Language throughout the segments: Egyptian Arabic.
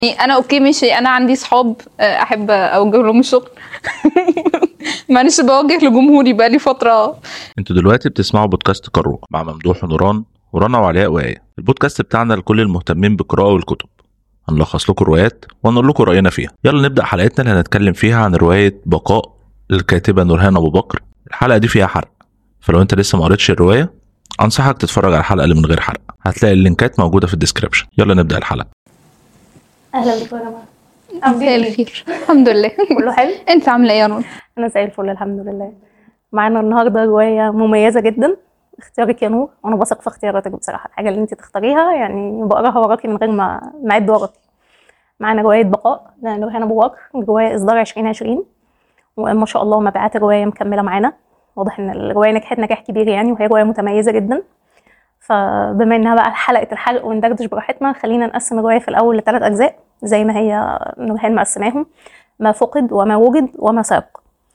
انا اوكي ماشي انا عندي صحاب آه، احب اوجه لهم الشغل معلش بوجه لجمهوري بقى لي فتره انتوا دلوقتي بتسمعوا بودكاست قارورة مع ممدوح ونوران ورنا وعلياء وآية البودكاست بتاعنا لكل المهتمين بالقراءة والكتب هنلخص لكم روايات ونقول لكم رأينا فيها يلا نبدأ حلقتنا اللي هنتكلم فيها عن رواية بقاء للكاتبة نورهان أبو بكر الحلقة دي فيها حرق فلو انت لسه ما قريتش الرواية أنصحك تتفرج على الحلقة اللي من غير حرق هتلاقي اللينكات موجودة في الديسكريبشن يلا نبدأ الحلقة اهلا بكم يا جماعه مساء الخير الحمد لله كله حلو انت عامله ايه يا نور انا زي الفل الحمد لله معانا النهارده روايه مميزه جدا اختيارك يا نور وانا بثق في اختياراتك بصراحه الحاجه اللي انت تختاريها يعني بقراها وراكي من غير ما ما اعد وراكي معانا روايه بقاء لنورهان ابو بكر روايه اصدار 2020 وما شاء الله مبيعات الروايه مكمله معانا واضح ان الروايه نجحت نجاح كبير يعني وهي روايه متميزه جدا فبما انها بقى حلقه الحرق وندردش براحتنا خلينا نقسم الروايه في الاول لثلاث اجزاء زي ما هي نورهان مقسماهم ما فقد وما وجد وما سبق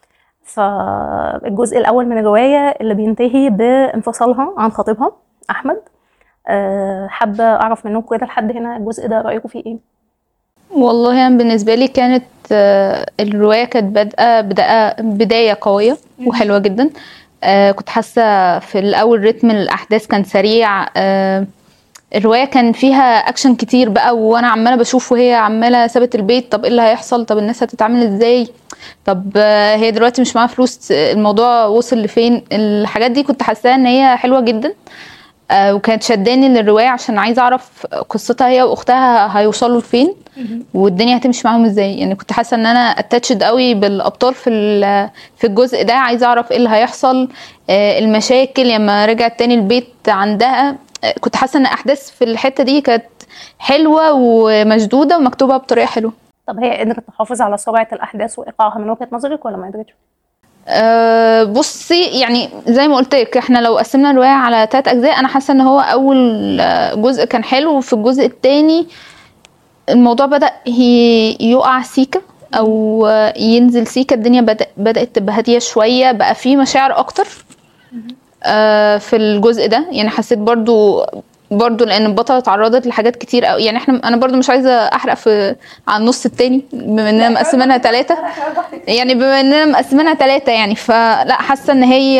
فالجزء الاول من الروايه اللي بينتهي بانفصالها عن خطيبها احمد أه، حابه اعرف منكم كده لحد هنا الجزء ده رايكم فيه ايه والله انا بالنسبه لي كانت آه، الروايه كانت بادئه بدايه بدايه قويه وحلوه جدا آه، كنت حاسه في الاول رتم الاحداث كان سريع آه، الروايه كان فيها اكشن كتير بقى وانا عماله بشوف وهي عماله سابت البيت طب ايه اللي هيحصل طب الناس هتتعامل ازاي طب آه، هي دلوقتي مش معاها فلوس آه، الموضوع وصل لفين الحاجات دي كنت حاساها ان هي حلوه جدا آه، وكانت شداني للروايه عشان عايزه اعرف قصتها هي واختها هيوصلوا لفين والدنيا هتمشي معاهم ازاي يعني كنت حاسه ان انا اتاتشد قوي بالابطال في ال- في الجزء ده عايزه اعرف ايه اللي هيحصل آه، المشاكل لما رجعت تاني البيت عندها آه، كنت حاسه ان احداث في الحته دي كانت حلوه ومشدوده ومكتوبه بطريقه حلوه طب هي قدرت تحافظ على سرعه الاحداث وايقاعها من وجهه نظرك ولا ما قدرتش أه بصي يعني زي ما قلت لك احنا لو قسمنا الروايه على ثلاث اجزاء انا حاسه ان هو اول آه، جزء كان حلو وفي الجزء الثاني الموضوع بدا ي- يقع سيكه او آه، ينزل سيكه الدنيا بدأ بدات تبقى هاديه شويه بقى في مشاعر اكتر آه، في الجزء ده يعني حسيت برضو برضو لان البطله اتعرضت لحاجات كتير قوي يعني احنا انا برضو مش عايزه احرق في على النص التاني بما اننا مقسمينها ثلاثه يعني بما اننا مقسمينها ثلاثة يعني فلا حاسة ان هي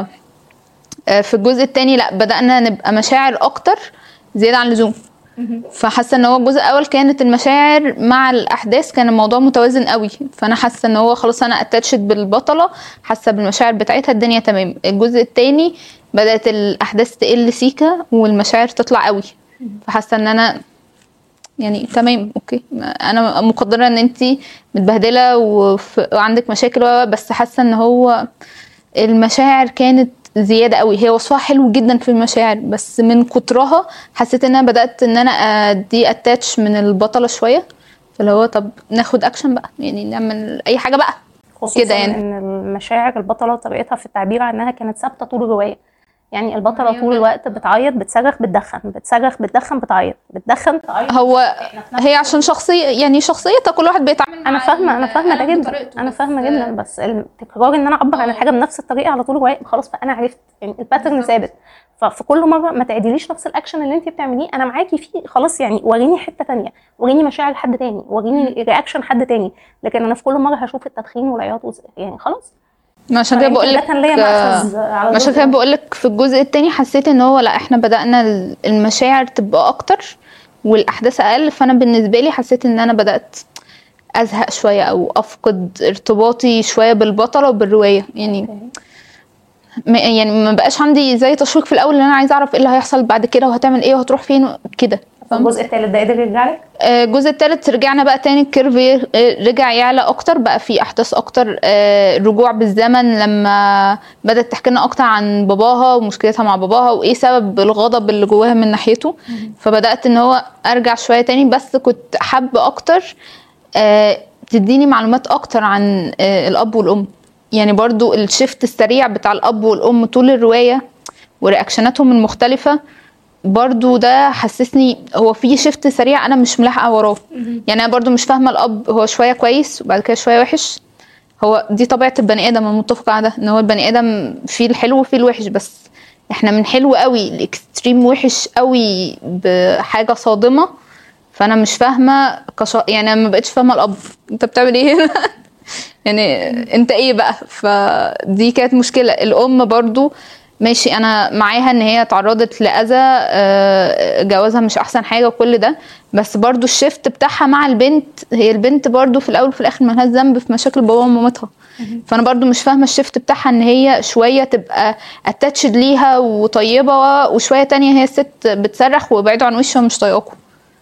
آه، في الجزء التاني لا بدأنا نبقى مشاعر اكتر زيادة عن اللزوم فحاسة ان هو الجزء الاول كانت المشاعر مع الاحداث كان الموضوع متوازن قوي فانا حاسة ان هو خلاص انا اتاتشت بالبطلة حاسة بالمشاعر بتاعتها الدنيا تمام الجزء التاني بدأت الاحداث تقل سيكة والمشاعر تطلع قوي فحاسة ان انا يعني تمام اوكي ما- انا مقدره ان انت متبهدله وف- وعندك مشاكل و- بس حاسه ان هو المشاعر كانت زياده قوي هي وصفها حلو جدا في المشاعر بس من كترها حسيت ان انا بدات ان انا ادي اتاتش من البطله شويه فاللي هو طب ناخد اكشن بقى يعني نعمل اي حاجه بقى خصوصا كده يعني. ان المشاعر البطله طريقتها في التعبير عنها كانت ثابته طول الروايه يعني البطله هي طول الوقت بتعيط بتصرخ بتدخن بتصرخ بتدخن بتعيط بتدخن تعيط هو هي عشان شخصيه يعني شخصيتها كل واحد بيتعامل انا مع فاهمه انا فاهمه ده الألم جدا بطريقته، انا بس- فاهمه جدا بس التكرار ان انا اعبر عن الحاجه بنفس الطريقه على طول الروايه خلاص فانا عرفت يعني الباترن ثابت ففي كل مره ما تعيديليش نفس الاكشن اللي انت بتعمليه انا معاكي فيه خلاص يعني وريني حته تانية وريني مشاعر حد تاني وريني رياكشن حد تاني لكن انا في كل مره هشوف التدخين والعياط وز- يعني خلاص ما عشان كده فيمكن بقول ده لك كان ليا مأخذ على عشان الجزء كده ده. بقول لك في الجزء التاني حسيت ان هو لا احنا بدأنا ال- المشاعر تبقى اكتر والاحداث اقل فانا بالنسبه لي حسيت ان انا بدأت ازهق شويه او افقد ارتباطي شويه بالبطله وبالروايه يعني ما يعني ما بقاش عندي زي تشويق في الاول ان انا عايزه اعرف ايه اللي هيحصل بعد كده وهتعمل ايه وهتروح فين كده فاهمة؟ الجزء الثالث ده قدر يرجع لك آه، الجزء الثالث رجعنا بقى تاني الكيرف ي- آه، رجع يعلى اكتر بقى في احداث اكتر آه، رجوع بالزمن لما بدات تحكي لنا اكتر عن باباها ومشكلتها مع باباها وايه سبب الغضب اللي جواها من ناحيته فبدات ان هو ارجع شويه تاني بس كنت حابه اكتر آه، تديني معلومات اكتر عن آه، الاب والام يعني برضو الشفت السريع بتاع الاب والام طول الروايه ورياكشناتهم المختلفه برضو ده حسسني هو في شفت سريع انا مش ملاحقه وراه يعني انا برضو مش فاهمه الاب هو شويه كويس وبعد كده شويه وحش هو دي طبيعه البني ادم انا متفقه على ده ان هو البني ادم فيه الحلو وفيه الوحش بس احنا من حلو قوي لاكستريم وحش قوي بحاجه صادمه فانا مش فاهمه كش... يعني انا ما بقتش فاهمه الاب انت بتعمل ايه هنا يعني انت ايه بقى فدي كانت مشكله الام برضو ماشي انا معاها ان هي تعرضت لاذى آه، جوازها مش احسن حاجه وكل ده بس برضو الشفت بتاعها مع البنت هي البنت برضو في الاول وفي الاخر ملهاش ذنب في مشاكل بابا ومامتها فانا برضو مش فاهمه الشفت بتاعها ان هي شويه تبقى اتاتشد ليها وطيبه وشويه تانية هي الست بتصرخ وابعدوا عن وشها مش طايقاكم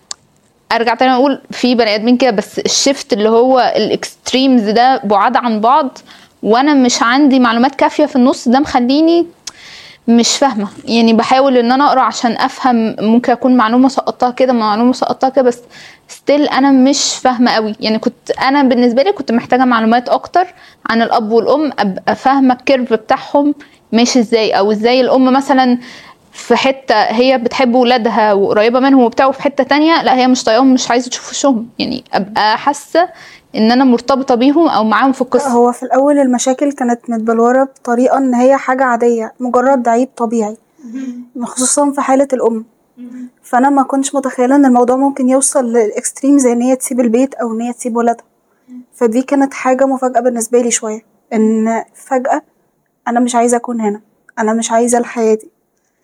ارجع تاني اقول في بني ادمين كده بس الشفت اللي هو الاكستريمز ده بعاد عن بعض وانا مش عندي معلومات كافيه في النص ده مخليني مش فاهمه يعني بحاول ان انا اقرا عشان افهم ممكن اكون معلومه سقطتها كده معلومه سقطتها كده بس ستيل انا مش فاهمه قوي يعني كنت انا بالنسبه لي كنت محتاجه معلومات اكتر عن الاب والام ابقى فاهمه الكيرف بتاعهم ماشي ازاي او ازاي الام مثلا في حته هي بتحب ولادها وقريبه منهم وبتاع وفي حته تانية لا هي مش طايقاهم مش عايزه تشوف وشهم يعني ابقى حاسه ان انا مرتبطه بيهم او معاهم في القصه هو في الأول المشاكل كانت متبلورة بطريقة إن هي حاجة عادية مجرد عيب طبيعي خصوصا في حالة الأم فأنا ما كنتش متخيلة إن الموضوع ممكن يوصل للإكستريم زي إن هي تسيب البيت أو إن هي تسيب ولادها فدي كانت حاجة مفاجأة بالنسبة لي شوية إن فجأة أنا مش عايزة أكون هنا أنا مش عايزة الحياة دي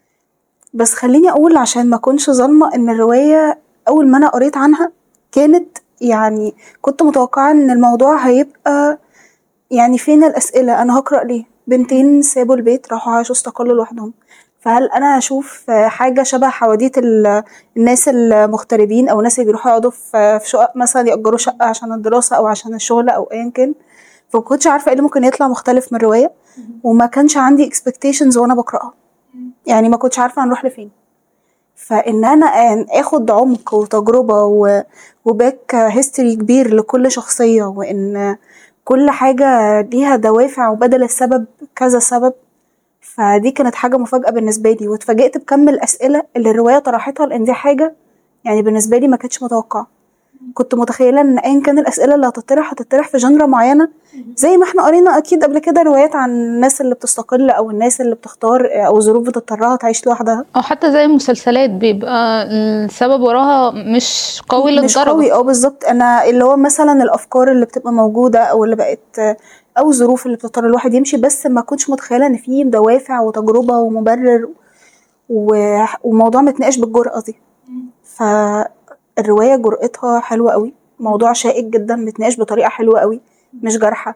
بس خليني أقول عشان ما أكونش ظالمة إن الرواية أول ما أنا قريت عنها كانت يعني كنت متوقعة إن الموضوع هيبقى يعني فين الأسئلة أنا هقرأ ليه بنتين سابوا البيت راحوا عاشوا استقلوا لوحدهم فهل أنا هشوف حاجة شبه حواديت ال- الناس المغتربين أو الناس اللي بيروحوا يقعدوا في في شقق مثلا يأجروا شقة عشان الدراسة أو عشان الشغل أو أيا كان فمكنتش عارفة ايه اللي ممكن يطلع مختلف من الرواية وما كانش عندي expectations وأنا بقرأها يعني ما كنتش عارفة هنروح لفين فان انا آن- اخد عمق وتجربه و- وباك هيستوري كبير لكل شخصيه وان كل حاجه ليها دوافع وبدل السبب كذا سبب فدي كانت حاجه مفاجاه بالنسبه لي واتفاجئت بكم الاسئله اللي الروايه طرحتها لان دي حاجه يعني بالنسبه لي ما كانتش متوقعه كنت متخيله ان ايا كان الاسئله اللي هتطرح هتطرح في جنرا معينه زي ما احنا قرينا اكيد قبل كده روايات عن الناس اللي بتستقل او الناس اللي بتختار او ظروف بتضطرها تعيش لوحدها او حتى زي المسلسلات بيبقى السبب وراها مش قوي مش للدرجه قوي اه بالظبط انا اللي هو مثلا الافكار اللي بتبقى موجوده او اللي بقت او الظروف اللي بتضطر الواحد يمشي بس ما كنتش متخيله ان في دوافع وتجربه ومبرر و- وموضوع متناقش بالجرأه دي فالروايه جرأتها حلوه قوي موضوع شائك جدا متناقش بطريقه حلوه قوي مش جارحه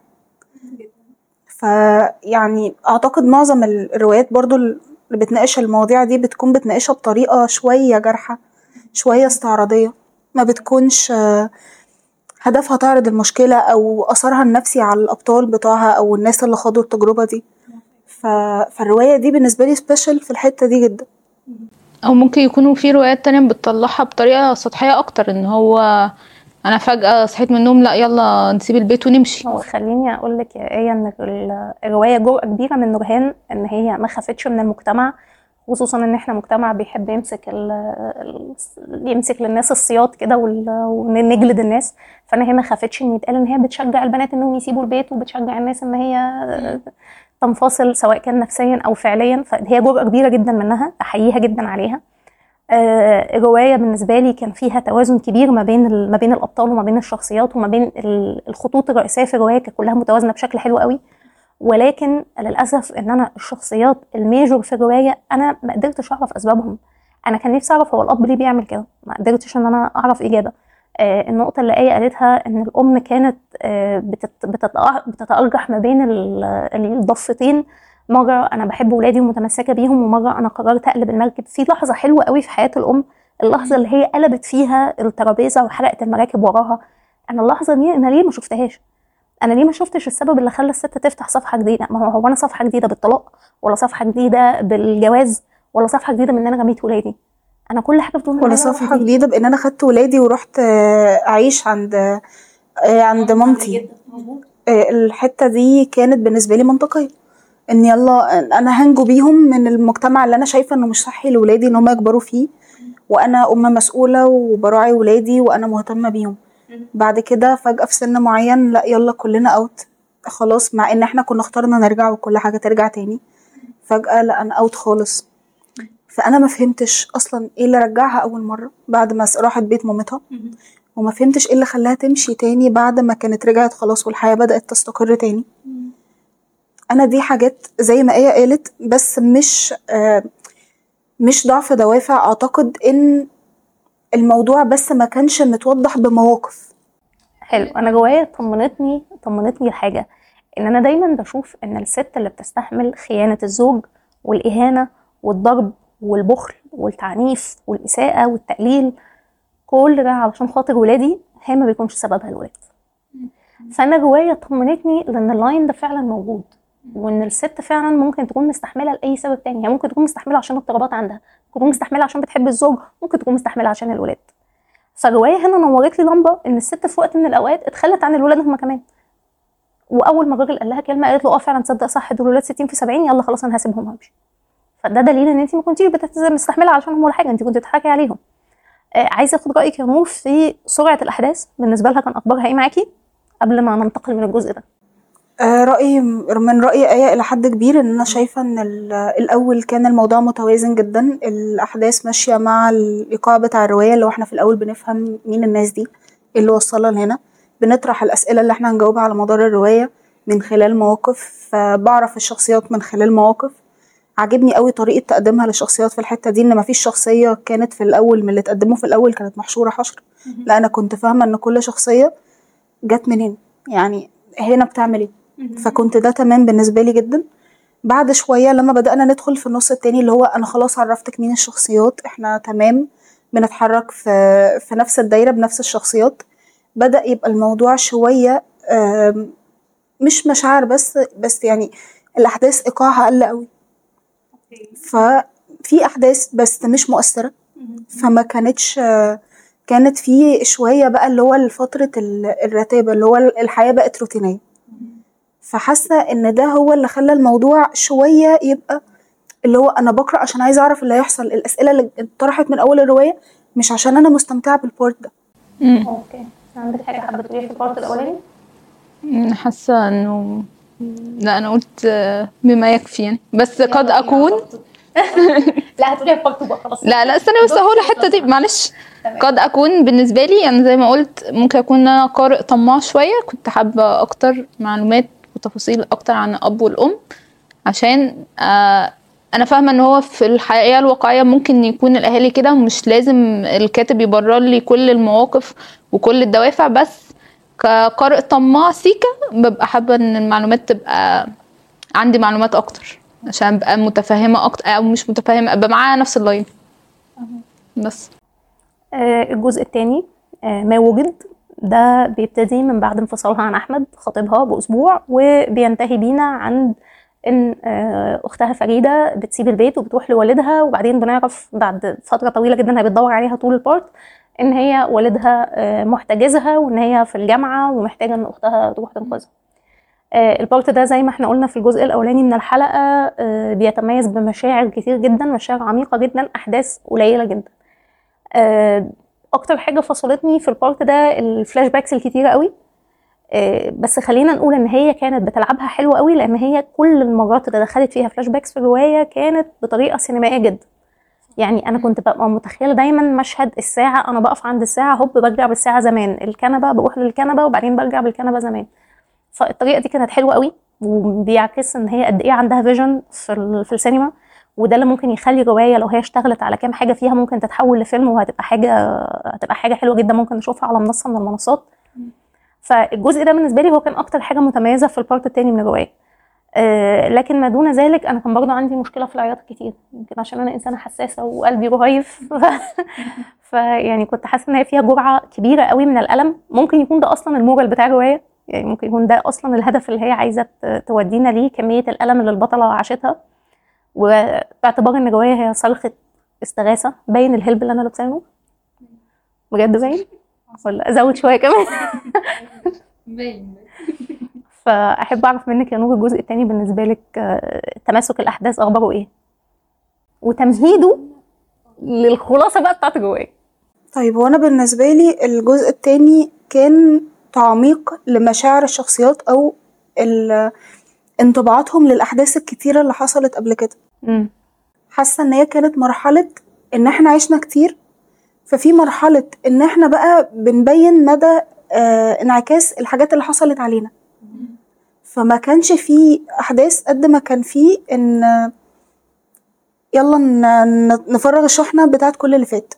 فيعني اعتقد معظم الروايات برضو اللي بتناقش المواضيع دي بتكون بتناقشها بطريقه شويه جارحه شويه استعراضيه ما بتكونش آه، هدفها تعرض المشكله او اثرها النفسي على الابطال بتوعها او الناس اللي خاضوا التجربه دي ف... فالروايه دي بالنسبه لي سبيشال في الحته دي جدا او ممكن يكونوا في روايات تانية بتطلعها بطريقه سطحيه اكتر ان هو انا فجاه صحيت من النوم لا يلا نسيب البيت ونمشي هو خليني اقول لك يا ايه ان ال- الروايه جرأه كبيره من نورهان ان هي ما خافتش من المجتمع خصوصا ان احنا مجتمع بيحب يمسك ال ال- يمسك للناس السياط كده وال- ونجلد الناس فانا هي ما خافتش ان يتقال ان هي بتشجع البنات انهم يسيبوا البيت وبتشجع الناس ان هي تنفصل سواء كان نفسيا او فعليا فهي جرأه كبيره جدا منها احييها جدا عليها آه، الروايه بالنسبه لي كان فيها توازن كبير ما بين ال- ما بين الابطال وما بين الشخصيات وما بين ال- الخطوط الرئيسيه في الروايه كانت كلها متوازنه بشكل حلو قوي ولكن للاسف ان انا الشخصيات الميجور في الروايه انا ما قدرتش اعرف اسبابهم انا كان نفسي اعرف هو الاب ليه بيعمل كده ما قدرتش ان انا اعرف اجابه آه، النقطة اللي آية قالتها إن الأم كانت آه، بتت- بتتأ- بتتأرجح ما بين ال- الضفتين مرة أنا بحب ولادي ومتمسكة بيهم ومرة أنا قررت أقلب المركب في لحظة حلوة قوي في حياة الأم اللحظة اللي هي قلبت فيها الترابيزة وحرقت المراكب وراها أنا اللحظة دي أنا ليه ما شفتهاش أنا ليه ما شفتش السبب اللي خلى الست تفتح صفحة جديدة ما هو هو أنا صفحة جديدة بالطلاق ولا صفحة جديدة بالجواز ولا صفحة جديدة من إن أنا رميت ولادي أنا كل حاجة بدون ولا صفحه جديده بان انا خدت ولادي ورحت آه، اعيش عند آه، عند مامتي آه، الحته دي كانت بالنسبه لي منطقيه ان يلا انا هنجو بيهم من المجتمع اللي انا شايفه انه مش صحي لاولادي ان هم يكبروا فيه وانا ام مسؤوله وبراعي ولادي وانا مهتمه بيهم بعد كده فجاه في سن معين لا يلا كلنا اوت خلاص مع ان احنا كنا اخترنا نرجع وكل حاجه ترجع تاني فجاه لا انا اوت خالص فانا ما فهمتش اصلا ايه اللي رجعها اول مره بعد ما راحت بيت مامتها وما فهمتش ايه اللي خلاها تمشي تاني بعد ما كانت رجعت خلاص والحياه بدات تستقر تاني انا دي حاجات زي ما ايه قالت بس مش آه مش ضعف دوافع اعتقد ان الموضوع بس ما كانش متوضح بمواقف حلو انا جوايا طمنتني طمنتني الحاجه ان انا دايما بشوف ان الست اللي بتستحمل خيانه الزوج والاهانه والضرب والبخل والتعنيف والاساءه والتقليل كل ده علشان خاطر ولادي هي ما بيكونش سببها الولاد فانا جوايا طمنتني لان اللاين ده فعلا موجود وان الست فعلا ممكن تكون مستحمله لاي سبب تاني هي ممكن تكون مستحمله عشان اضطرابات عندها ممكن تكون مستحمله عشان بتحب الزوج ممكن تكون مستحمله عشان الولاد فجوايا هنا نورت لي لمبه ان الست في وقت من الاوقات اتخلت عن الولاد هم كمان واول ما الراجل قال لها كلمه قالت له اه فعلا تصدق صح دول الولاد 60 في 70 يلا خلاص انا هسيبهم همشي فده دليل ان انت ما كنتيش بتت- مستحمله علشان هم ولا حاجه انت كنت بتضحكي عليهم آه عايزه اخد رايك يا نور في سرعه الاحداث بالنسبه لها كان اخبارها ايه معاكي قبل ما ننتقل من الجزء ده آه، رأيي من رأي آية إلى حد كبير إن أنا شايفة إن ال- الأول كان الموضوع متوازن جدا الأحداث ماشية مع الإيقاع بتاع الرواية اللي هو إحنا في الأول بنفهم مين الناس دي إيه اللي وصلها لهنا بنطرح الأسئلة اللي إحنا هنجاوبها على مدار الرواية من خلال مواقف فبعرف الشخصيات من خلال مواقف عجبني قوي طريقة تقديمها للشخصيات في الحتة دي إن مفيش شخصية كانت في الأول من اللي اتقدموا في الأول كانت محشورة حشر لا أنا كنت فاهمة إن كل شخصية جت منين يعني هنا بتعمل ايه فكنت ده تمام بالنسبة لي جدا بعد شوية لما بدأنا ندخل في النص التاني اللي هو أنا خلاص عرفتك مين الشخصيات احنا تمام بنتحرك في في نفس الدايرة بنفس الشخصيات بدأ يبقى الموضوع شوية آم، مش مشاعر بس بس يعني الأحداث إيقاعها قل قوي ففي أحداث بس مش مؤثرة فما كانتش آه، كانت في شوية بقى اللي هو فترة ال- الرتابة اللي هو الحياة بقت روتينية فحاسة ان ده هو اللي خلى الموضوع شوية يبقى اللي هو انا بقرأ عشان عايزة اعرف اللي هيحصل الاسئلة اللي اتطرحت من اول الرواية مش عشان انا مستمتعة بالبورت ده مم. اوكي عندك حاجه حابه تقوليها في البارت الاولاني مم، حاسه انه لا انا قلت آه، بما يكفي يعني بس قد اكون لا هتقوليها في بارت بقى خلاص لا لا استني بس اهو الحته دي معلش تمام. قد اكون بالنسبه لي يعني زي ما قلت ممكن اكون انا قارئ طماع شويه كنت حابه اكتر معلومات وتفاصيل اكتر عن الاب والام عشان آه انا فاهمه ان هو في الحقيقه الواقعيه ممكن يكون الاهالي كده ومش لازم الكاتب يبرر لي كل المواقف وكل الدوافع بس كقارئ طماع سيكا ببقى حابه ان المعلومات تبقى عندي معلومات اكتر عشان ابقى متفهمه اكتر او مش متفهمه ابقى معايا نفس اللاين بس آه، الجزء الثاني ما وجد ده بيبتدي من بعد انفصالها عن احمد خطيبها باسبوع وبينتهي بينا عند ان آه، اختها فريده بتسيب البيت وبتروح لوالدها وبعدين بنعرف بعد فتره طويله جدا هي بتدور عليها طول البارت ان هي والدها آه، محتجزها وان هي في الجامعه ومحتاجه ان اختها تروح تنقذها آه، البارت ده زي ما احنا قلنا في الجزء الاولاني من الحلقه آه، بيتميز بمشاعر كتير جدا مشاعر عميقه جدا احداث قليله جدا آه، اكتر حاجه فصلتني في البارت ده الفلاش باكس الكتيره قوي آه، بس خلينا نقول ان هي كانت بتلعبها حلوه قوي لان هي كل المرات اللي دخلت فيها فلاش باكس في الروايه كانت بطريقه سينمائيه جدا يعني انا كنت ببقى متخيله دايما مشهد الساعه انا بقف عند الساعه هوب برجع بالساعه زمان الكنبه بروح للكنبه وبعدين برجع بالكنبه زمان فالطريقه دي كانت حلوه قوي وبيعكس ان هي قد ايه عندها فيجن في ال- في السينما وده اللي ممكن يخلي الروايه لو هي اشتغلت على كام حاجه فيها ممكن تتحول لفيلم وهتبقى حاجه هتبقى حاجه حلوه جدا ممكن نشوفها على منصه من المنصات فالجزء ده بالنسبه لي هو كان اكتر حاجه متميزه في البارت التاني من الروايه آه، لكن ما دون ذلك انا كان برضه عندي مشكله في العياط كتير يمكن عشان انا انسانه حساسه وقلبي رهيف فيعني كنت حاسه ان هي فيها جرعه كبيره قوي من الالم ممكن يكون ده اصلا المورال بتاع الروايه يعني ممكن يكون ده اصلا الهدف اللي هي عايزه ت- تودينا ليه كميه الالم اللي البطله عاشتها وباعتبار ان الروايه هي صرخه استغاثه باين الهلب اللي انا لابساه نور بجد باين ولا ازود شويه كمان فاحب اعرف منك يا نور الجزء الثاني بالنسبه لك آه، تماسك الاحداث اخباره ايه وتمهيده للخلاصه بقى بتاعت الروايه طيب هو انا بالنسبه لي الجزء التاني كان تعميق لمشاعر الشخصيات او ال- انطباعاتهم للاحداث الكتيره اللي حصلت قبل كده امم حاسه ان هي كانت مرحله ان احنا عشنا كتير ففي مرحله ان احنا بقى بنبين مدى آه انعكاس الحاجات اللي حصلت علينا فما كانش في احداث قد ما كان في ان يلا ن- ن- نفرغ الشحنه بتاعت كل اللي فات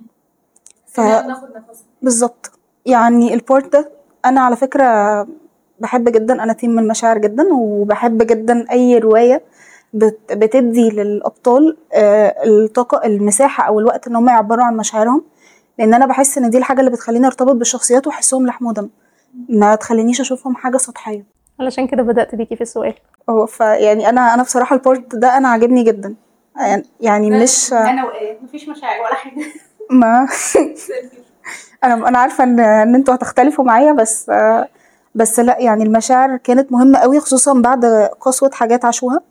ف بالظبط يعني البورت ده انا على فكره بحب جدا انا تيم من المشاعر جدا وبحب جدا اي روايه بت- بتدي للابطال آه، الطاقه المساحه او الوقت ان هم يعبروا عن مشاعرهم لان انا بحس ان دي الحاجه اللي بتخليني ارتبط بالشخصيات واحسهم لحم ودم ما تخلينيش اشوفهم حاجه سطحيه علشان كده بدأت بيكي في السؤال اه فيعني انا انا بصراحه البورت ده انا عاجبني جدا يعني- يعني مش انا وايه مفيش مشاعر ولا حاجه ما انا انا عارفه ان ان انتوا هتختلفوا معايا بس آه، بس لا يعني المشاعر كانت مهمه قوي خصوصا بعد قسوه حاجات عاشوها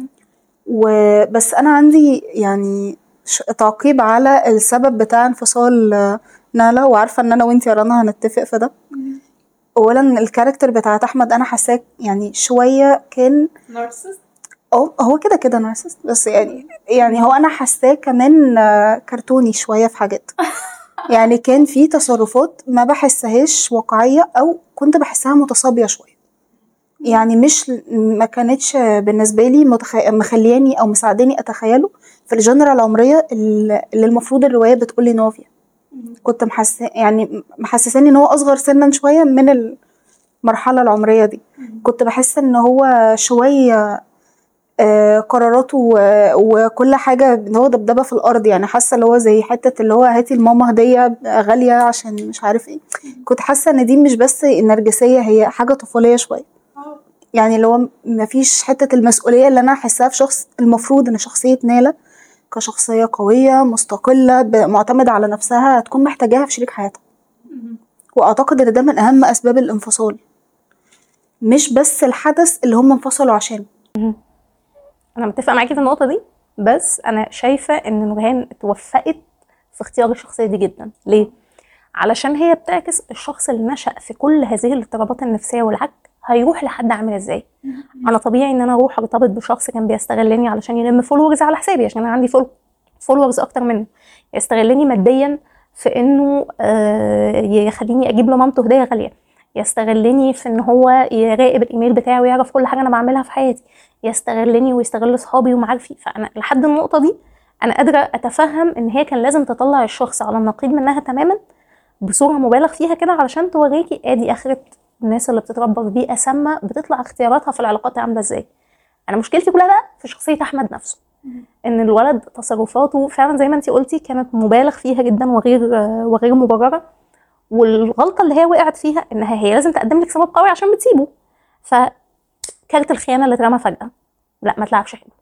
وبس انا عندي يعني ش- تعقيب على السبب بتاع انفصال آه، نالا وعارفه ان انا وانتي يا رنا هنتفق في ده اولا الكاركتر بتاعت احمد انا حاساه يعني شويه كان نارسست اه هو كده كده نارسست بس يعني يعني هو انا حاساه كمان آه، كرتوني شويه في حاجات يعني كان في تصرفات ما بحسهاش واقعيه او كنت بحسها متصابيه شويه يعني مش ما كانتش بالنسبه لي متخ... مخلياني او مساعداني اتخيله في الجنرال العمريه اللي اللي المفروض الروايه بتقول لي ان هو فيها كنت محسه يعني محسساني ان هو اصغر سنا شويه من المرحله العمريه دي كنت بحس ان هو شويه آه، قراراته و- وكل حاجه ان هو دبدبه في الارض يعني حاسه اللي هو زي حته اللي هو هاتي لماما هديه غاليه عشان مش عارف ايه كنت حاسه ان دي مش بس النرجسيه هي حاجه طفوليه شويه يعني اللي هو مفيش حته المسؤوليه اللي انا احسها في شخص المفروض ان شخصيه ناله كشخصيه قويه مستقله ب- معتمده على نفسها هتكون محتاجاها في شريك حياتها واعتقد ان ده من اهم اسباب الانفصال مش بس الحدث اللي هم انفصلوا عشانه انا متفقه معاكي في النقطه دي بس انا شايفه ان نورهان اتوفقت في اختيار الشخصيه دي جدا ليه علشان هي بتعكس الشخص اللي نشأ في كل هذه الاضطرابات النفسيه والعك هيروح لحد عامل ازاي انا طبيعي ان انا اروح ارتبط بشخص كان بيستغلني علشان يلم فولورز على حسابي عشان انا عندي فولورز اكتر منه يستغلني ماديا في انه آه، يخليني اجيب لمامته هديه غاليه يستغلني في ان هو يراقب الايميل بتاعي ويعرف كل حاجه انا بعملها في حياتي يستغلني ويستغل صحابي ومعارفي فانا لحد النقطه دي انا قادره اتفهم ان هي كان لازم تطلع الشخص على النقيض منها تماما بصوره مبالغ فيها كده علشان توريكي ادي اخره الناس اللي بتتربى في بيئه سامه بتطلع اختياراتها في العلاقات عامله ازاي انا مشكلتي كلها بقى في شخصيه احمد نفسه ان الولد تصرفاته فعلا زي ما انت قلتي كانت مبالغ فيها جدا وغير وغير مبرره والغلطه اللي هي وقعت فيها انها هي لازم تقدم لك سبب قوي عشان بتسيبه فكارت الخيانه اللي اترمى فجاه لا ما تلعبش حلو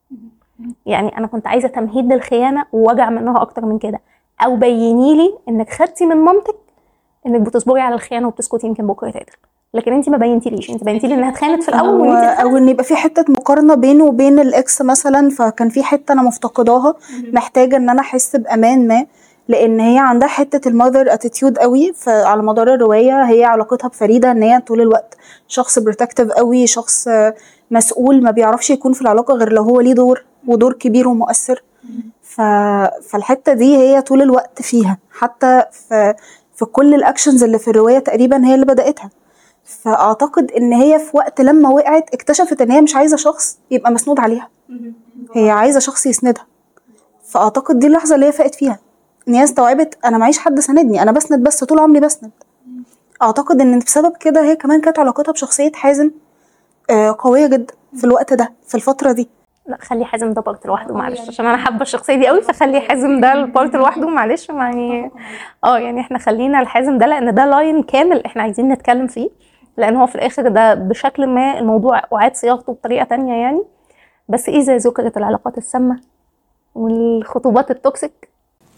يعني انا كنت عايزه تمهيد للخيانه ووجع منها اكتر من كده او بيني لي انك خدتي من مامتك انك بتصبري على الخيانه وبتسكتي يمكن بكره يتقتل لكن انت ما بينتيليش انت بينتي لي انها اتخانت في الاول او, وانت أو ان يبقى في حته مقارنه بينه وبين الاكس مثلا فكان في حته انا مفتقداها محتاجه ان انا احس بامان ما لان هي عندها حته المذر اتيتيود قوي فعلى مدار الروايه هي علاقتها بفريده ان هي طول الوقت شخص بروتكتيف قوي شخص آه، مسؤول ما بيعرفش يكون في العلاقه غير لو هو ليه دور ودور كبير ومؤثر ف... فالحته دي هي طول الوقت فيها حتى في في كل الاكشنز اللي في الروايه تقريبا هي اللي بداتها فاعتقد ان هي في وقت لما وقعت اكتشفت ان هي مش عايزه شخص يبقى مسنود عليها هي عايزه شخص يسندها فاعتقد دي اللحظه اللي هي فاقت فيها ان هي استوعبت انا معيش حد ساندني انا بسند بس طول عمري بسند اعتقد ان بسبب كده هي كمان كانت علاقتها بشخصيه حازم آه، قويه جدا في الوقت ده في الفتره دي لا خلي حازم ده بارت لوحده معلش عشان انا حابه الشخصيه دي قوي فخلي حازم ده البارت لوحده معلش يعني اه يعني احنا خلينا الحازم ده لان ده لاين كامل احنا عايزين نتكلم فيه لان هو في الاخر ده بشكل ما الموضوع اعاد صياغته بطريقه تانية يعني بس اذا ذكرت العلاقات السامه والخطوبات التوكسيك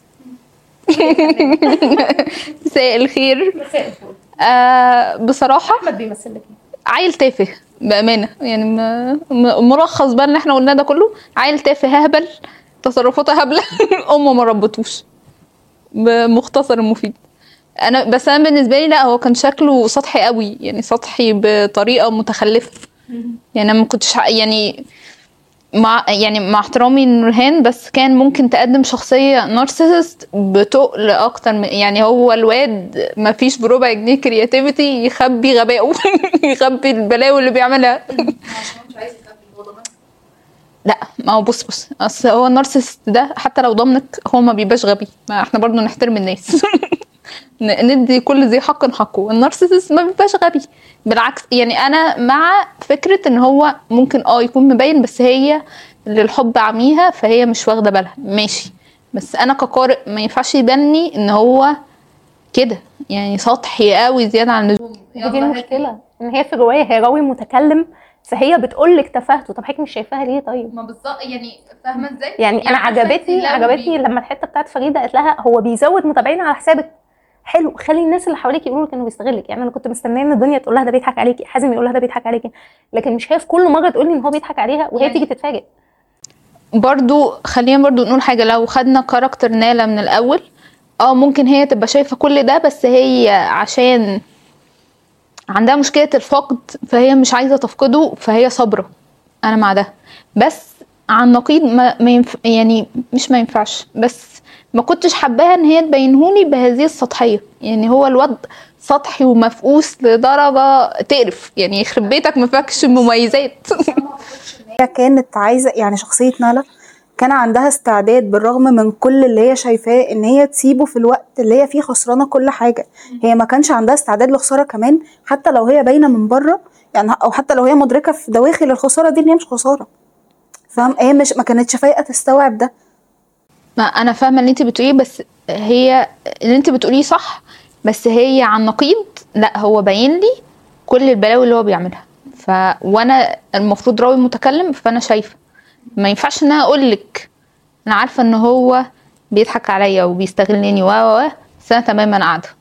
مساء الخير آه بصراحه احمد بيمثل لك عيل تافه بامانه يعني م- م- ملخص بقى اللي احنا قلناه ده كله عيل تافه هبل تصرفاته هبله امه ما ربتوش بمختصر المفيد انا بس انا بالنسبه لي لا هو كان شكله سطحي قوي يعني سطحي بطريقه متخلفه يعني انا ما كنتش ع- يعني مع يعني مع احترامي لنورهان بس كان ممكن تقدم شخصية نارسيسست بتقل أكتر من يعني هو الواد ما فيش بربع جنيه كرياتيفيتي يخبي غبائه يخبي البلاوي اللي بيعملها لا ما هو بص بص اصل هو النارسيسست ده حتى لو ضمنك هو ما بيبقاش غبي ما احنا برضو نحترم الناس ن- ندي كل ذي حق حقه النارسيسست ما بيبقاش غبي بالعكس يعني انا مع فكره ان هو ممكن اه يكون مبين بس هي اللي الحب عميها فهي مش واخده بالها ماشي بس انا كقارئ ما ينفعش يبني ان هو كده يعني سطحي قوي زياده عن اللزوم دي المشكله ان هي في الروايه هي راوي متكلم فهي بتقول لك تفاهته طب حضرتك مش شايفاها ليه طيب ما بالظبط يعني فاهمه ازاي يعني انا عجبتني عجبتني لما الحته بتاعت فريده قالت لها هو بيزود متابعين على حسابك حلو خلي الناس اللي حواليك يقولوا لك انه بيستغلك يعني انا كنت مستنيه ان الدنيا تقول لها ده بيضحك عليكي حازم يقول لها ده بيضحك عليكي لكن مش هي في كل مره تقول لي ان هو بيضحك عليها وهي يعني- تيجي تتفاجئ برضو خلينا برضو نقول حاجة لو خدنا كاركتر نالا من الأول اه ممكن هي تبقى شايفة كل ده بس هي عشان عندها مشكلة الفقد فهي مش عايزة تفقده فهي صابرة أنا مع ده بس عن نقيض ما, ما ينف... يعني مش ما ينفعش بس ما كنتش حباها ان هي تبينهولي بهذه السطحية يعني هو الوضع سطحي ومفقوس لدرجة تقرف يعني يخرب بيتك ما فيكش مميزات هي كانت عايزه يعني شخصيه نالا كان عندها استعداد بالرغم من كل اللي هي شايفاه ان هي تسيبه في الوقت اللي هي فيه خسرانه كل حاجه هي ما كانش عندها استعداد لخساره كمان حتى لو هي باينه من بره يعني او حتى لو هي مدركه في دواخل الخساره دي ان هي مش خساره فاهم هي مش ما كانتش فايقه تستوعب ده ما انا فاهمه اللي انت بتقوليه بس هي اللي انت بتقوليه صح بس هي عن نقيض لا هو باين لي كل البلاوي اللي هو بيعملها ف وانا المفروض راوي متكلم فانا شايفه ما ينفعش ان انا اقول لك انا عارفه ان هو بيضحك عليا وبيستغلني و و و، بس انا تماما قاعده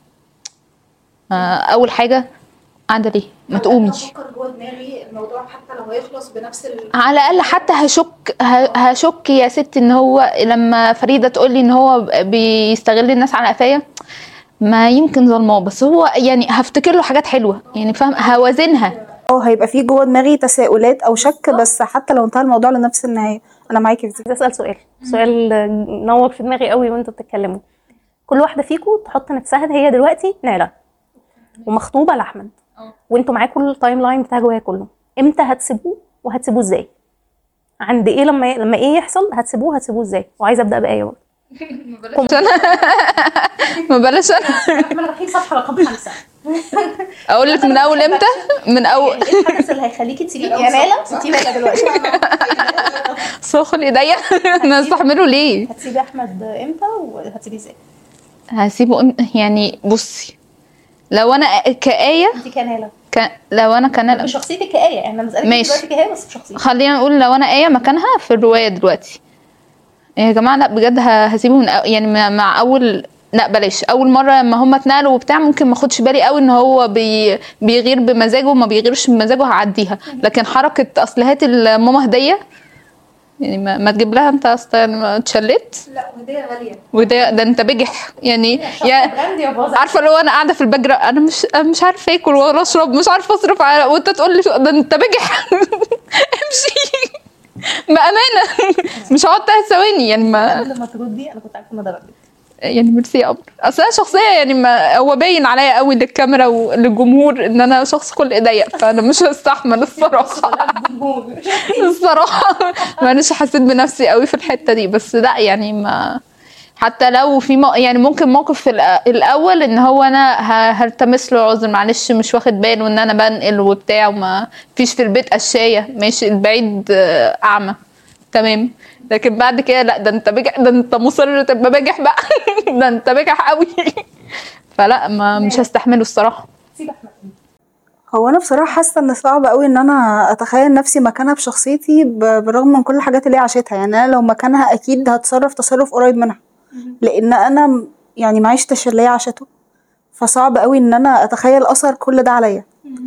آه، اول حاجه قاعده ليه ما تقومي افكر جوه دماغي الموضوع حتى لو هيخلص بنفس ال... على الاقل حتى هشك ه- هشك يا ست ان هو لما فريده تقول لي ان هو بيستغل الناس على قفايا ما يمكن ظلماه بس هو يعني هفتكر له حاجات حلوه يعني فاهم هوازنها اه هيبقى في جوه دماغي تساؤلات او شك بس حتى لو انتهى الموضوع لنفس النهايه انا معاكي في دي عايزه اسال سؤال سؤال نور في دماغي قوي وانتوا بتتكلموا كل واحده فيكم تحط نفسها هي دلوقتي نالا ومخطوبه لاحمد وانتوا معاكم التايم لاين بتاع جوايا كله امتى هتسيبوه وهتسيبوه ازاي عند ايه لما لما ايه يحصل هتسيبوه هتسيبوه ازاي وعايزه ابدا بايه برضه ما بلاش انا احنا رايحين صفحه رقم خمسه اقول لك من اول امتى من اول ايه الحدث اللي هيخليكي تسيبيه يا نالا سيبيه نالا دلوقتي سخن ايديا انا استحمله ليه هتسيبي احمد امتى وهتسيبيه ازاي هسيبه إم- يعني بصي لو انا كآية انت كنالا ك... لو انا كان بشخصيتك كآية يعني انا بسألك ماشي. دلوقتي كآية بس بشخصيتك خلينا نقول لو انا آية مكانها في الرواية دلوقتي يا جماعة لا بجد ه- هسيبه من أو يعني مع- مع أول لا بلاش أول مرة لما هم اتنقلوا وبتاع ممكن ما اخدش بالي قوي ان هو بي... بيغير بمزاجه وما بيغيرش بمزاجه هعديها لكن حركة أصل هات الماما هدية يعني ما, ما تجيب لها انت اصلا اتشلت لا هديه غاليه وده ده انت بجح يعني يا براند يا باظة عارفه لو انا قاعده في البجرة انا مش أنا مش عارفه اكل ولا اشرب مش عارفه اصرف على وانت تقول لي ده انت بجح امشي بامانه مش هقعد ثلاث ثواني يعني ما قبل ما تردي انا كنت عارفه ان ده راجل يعني ميرسي يا قمر اصل انا شخصيه يعني ما هو باين عليا قوي للكاميرا وللجمهور ان انا شخص خلق ضيق فانا مش هستحمل الصراحه الصراحه مانيش حسيت بنفسي قوي في الحته دي بس لا يعني ما حتى لو في مو... يعني ممكن موقف في الأ- الاول ان هو انا ه- هلتمس له عذر معلش مش واخد باله ان انا بنقل وبتاع وما فيش في البيت قشايه ماشي البعيد آه، اعمى تمام لكن بعد كده لا ده انت بجح ده انت مصر تبقى بجح بقى ده انت بجح قوي فلا ما مش هستحمله الصراحه سيب احمد هو انا بصراحه حاسه ان صعب قوي ان انا اتخيل نفسي مكانها بشخصيتي ب- بالرغم من كل الحاجات اللي هي عاشتها يعني انا لو مكانها اكيد هتصرف تصرف قريب منها لان انا م- يعني ما عشتش اللي هي عاشته فصعب قوي ان انا اتخيل اثر كل ده عليا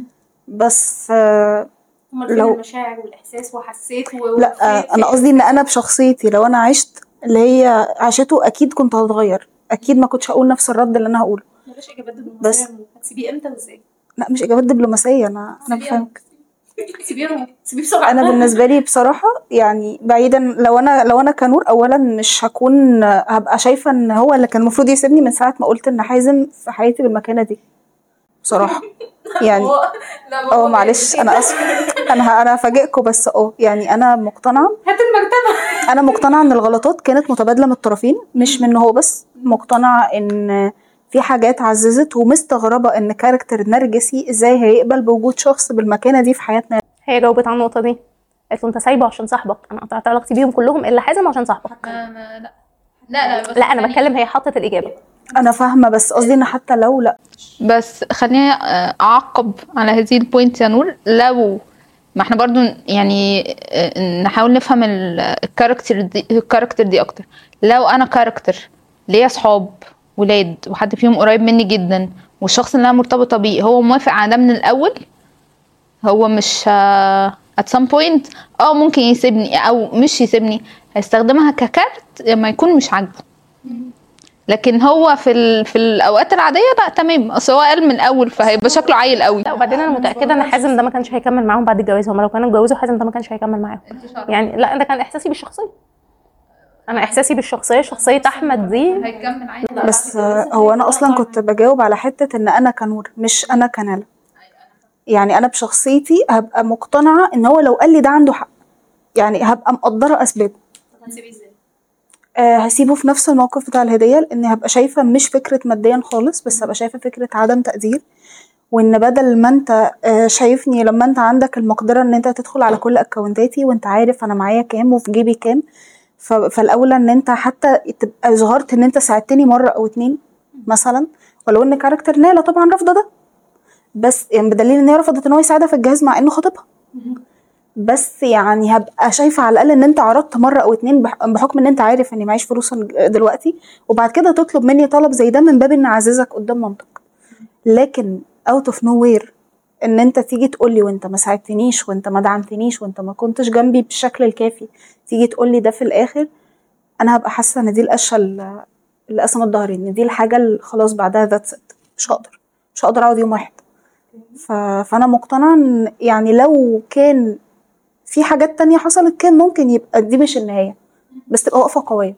بس آه، لو- المشاعر والاحساس وحسيت لا آه، انا قصدي ان انا بشخصيتي لو انا عشت اللي هي عاشته اكيد كنت هتغير اكيد ما كنتش هقول نفس الرد اللي انا هقوله بلاش اجابات بس- دبلوماسيه هتسيبيه امتى وازاي لا مش اجابات دبلوماسيه انا انا سيبيها. بفهمك سيبيهم سيبيه بسرعه انا بالنسبه لي بصراحه يعني بعيدا لو انا لو انا كنور اولا مش هكون هبقى شايفه ان هو اللي كان المفروض يسيبني من ساعه ما قلت ان حازم في حياتي بالمكانه دي بصراحه يعني اه معلش انا اسفه انا ه- انا هفاجئكم بس اه يعني انا مقتنعه هات المكتبه انا مقتنعه ان الغلطات كانت متبادله من الطرفين مش منه هو بس مقتنعه ان في حاجات عززت ومستغربه ان كاركتر نرجسي ازاي هيقبل بوجود شخص بالمكانه دي في حياتنا هي جاوبت على النقطه دي قالت له انت سايبه عشان صاحبك انا قطعت علاقتي بيهم كلهم الا حازم عشان صاحبك لا لا لا لا انا بتكلم هي حطت الاجابه انا فاهمه بس قصدي ان حتى لو لا بس خليني آه، اعقب على هذه البوينت يا نور لو ما احنا برضو يعني آه، نحاول نفهم ال- الكاركتر دي الكاركتر دي اكتر لو انا كاركتر ليا صحاب ولاد وحد فيهم قريب مني جدا والشخص اللي انا مرتبطه بيه هو موافق على ده من الاول هو مش آه، at some point اه ممكن يسيبني او مش يسيبني هيستخدمها ككارت لما يكون مش عاجبه لكن هو في ال... في الاوقات العاديه لا تمام اصل هو قال من الاول فهيبقى شكله عيل قوي لا وبعدين انا متاكده ان حازم ده ما كانش هيكمل معاهم بعد الجواز هم لو كانوا اتجوزوا حازم ده ما كانش هيكمل معاهم يعني لا ده كان احساسي بالشخصيه انا احساسي بالشخصيه شخصيه احمد دي هيكمل عادي بس آه، هو انا اصلا كنت بجاوب على حته ان انا كنور مش انا كنالا يعني انا بشخصيتي هبقى مقتنعه ان هو لو قال لي ده عنده حق يعني هبقى مقدره اسبابه آه هسيبه في نفس الموقف بتاع الهديه لاني هبقى شايفه مش فكره ماديا خالص بس هبقى شايفه فكره عدم تقدير وان بدل ما انت آه شايفني لما انت عندك المقدره ان انت تدخل على كل اكونتاتي وانت عارف انا معايا كام وفي جيبي كام ف- فالاولى ان انت حتى تبقى ظهرت ان انت ساعدتني مره او اتنين مثلا ولو ان كاركتر نالا طبعا رافضه ده بس يعني بدليل ان هي رفضت ان هو يساعدها في الجهاز مع انه خطيبها بس يعني هبقى شايفه على الاقل ان انت عرضت مره او اتنين بح- بحكم ان انت عارف اني معيش فلوس دلوقتي وبعد كده تطلب مني طلب زي ده من باب ان اعززك قدام مامتك لكن اوت اوف نو وير ان انت تيجي تقول لي وانت ما ساعدتنيش وانت ما دعمتنيش وانت ما كنتش جنبي بالشكل الكافي تيجي تقول لي ده في الاخر انا هبقى حاسه ان دي القشه اللي اللي قسمت ظهري ان دي الحاجه اللي خلاص بعدها ذاتس مش هقدر مش هقدر اقعد يوم واحد ف... فانا مقتنعه ان يعني لو كان في حاجات تانية حصلت كان ممكن يبقى دي مش النهايه بس تبقى وقفه قويه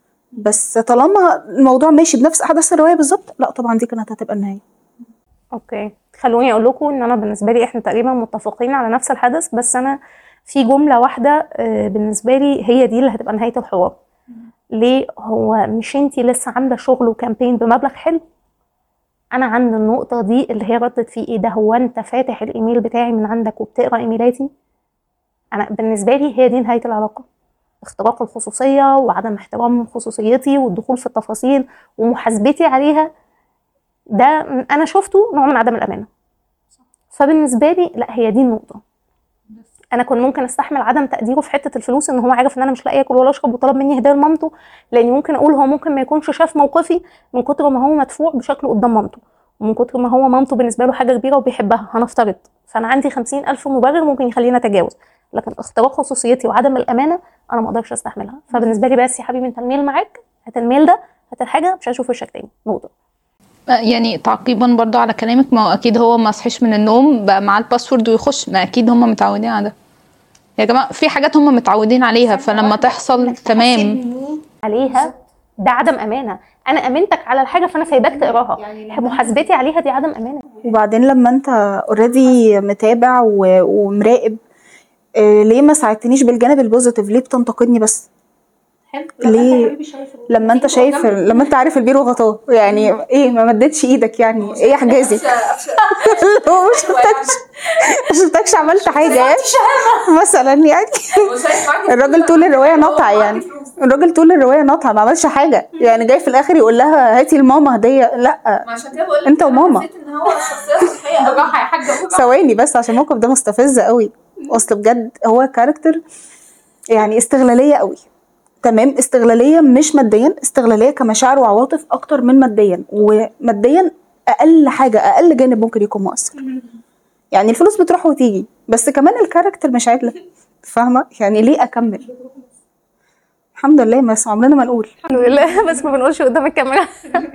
بس طالما الموضوع ماشي بنفس احداث الروايه بالظبط لا طبعا دي كانت هتبقى النهايه اوكي خلوني اقول لكم ان انا بالنسبه لي احنا تقريبا متفقين على نفس الحدث بس انا في جمله واحده آه، بالنسبه لي هي دي اللي هتبقى نهايه الحوار ليه هو مش انتي لسه عامله شغل وكامبين بمبلغ حلو انا عند النقطه دي اللي هي ردت فيه ايه ده هو انت فاتح الايميل بتاعي من عندك وبتقرا ايميلاتي انا بالنسبه لي هي دي نهايه العلاقه اختراق الخصوصيه وعدم احترام خصوصيتي والدخول في التفاصيل ومحاسبتي عليها ده انا شفته نوع من عدم الامانه فبالنسبه لي لا هي دي النقطه انا كنت ممكن استحمل عدم تقديره في حته الفلوس ان هو عارف ان انا مش لاقي اكل ولا اشرب وطلب مني هديه لمامته لاني ممكن اقول هو ممكن ما يكونش شاف موقفي من كتر ما هو مدفوع بشكل قدام مامته ومن كتر ما هو مامته بالنسبه له حاجه كبيره وبيحبها هنفترض فانا عندي خمسين الف مبرر ممكن يخليني اتجاوز لكن اختراق خصوصيتي وعدم الامانه انا ما اقدرش استحملها فبالنسبه لي بس يا حبيبي انت الميل معاك هات الميل ده هات الحاجه مش هشوف وشك تاني نقطه يعني تعقيبا برضو على كلامك ما هو اكيد هو ما صحيش من النوم بقى معاه الباسورد ويخش ما اكيد هم متعودين على ده يا جماعه في حاجات هم متعودين عليها فلما تحصل تمام عليها ده عدم امانه انا امنتك على الحاجه فانا سايباك تقراها محاسبتي عليها دي عدم امانه وبعدين لما انت اوريدي متابع و- ومراقب آه، ليه ما ساعدتنيش بالجانب البوزيتيف ليه بتنتقدني بس ليه لما انت شايف لما انت عارف البير وغطاه يعني ايه ما مدتش ايدك يعني ايه يا حجازي هو ما شفتكش ما شفتكش عملت حاجه يعني مثلا يعني الراجل طول الروايه نطع يعني الراجل طول الروايه نطع ما عملش حاجه يعني جاي في الاخر يقول لها هاتي لماما هديه لا عشان كده بقول لك انت وماما. حسيت ان هو شخصيه صحيه بالراحه يا حاجه ثواني بس عشان الموقف ده مستفز قوي اصل بجد هو كاركتر يعني استغلاليه قوي تمام استغلاليه مش ماديا استغلاليه كمشاعر وعواطف اكتر من ماديا وماديا اقل حاجه اقل جانب ممكن يكون مؤثر يعني الفلوس بتروح وتيجي بس كمان الكاركتر مش عادله فاهمه يعني ليه اكمل الحمد لله بس عمرنا ما نقول الحمد لله بس ما بنقولش قدام الكاميرا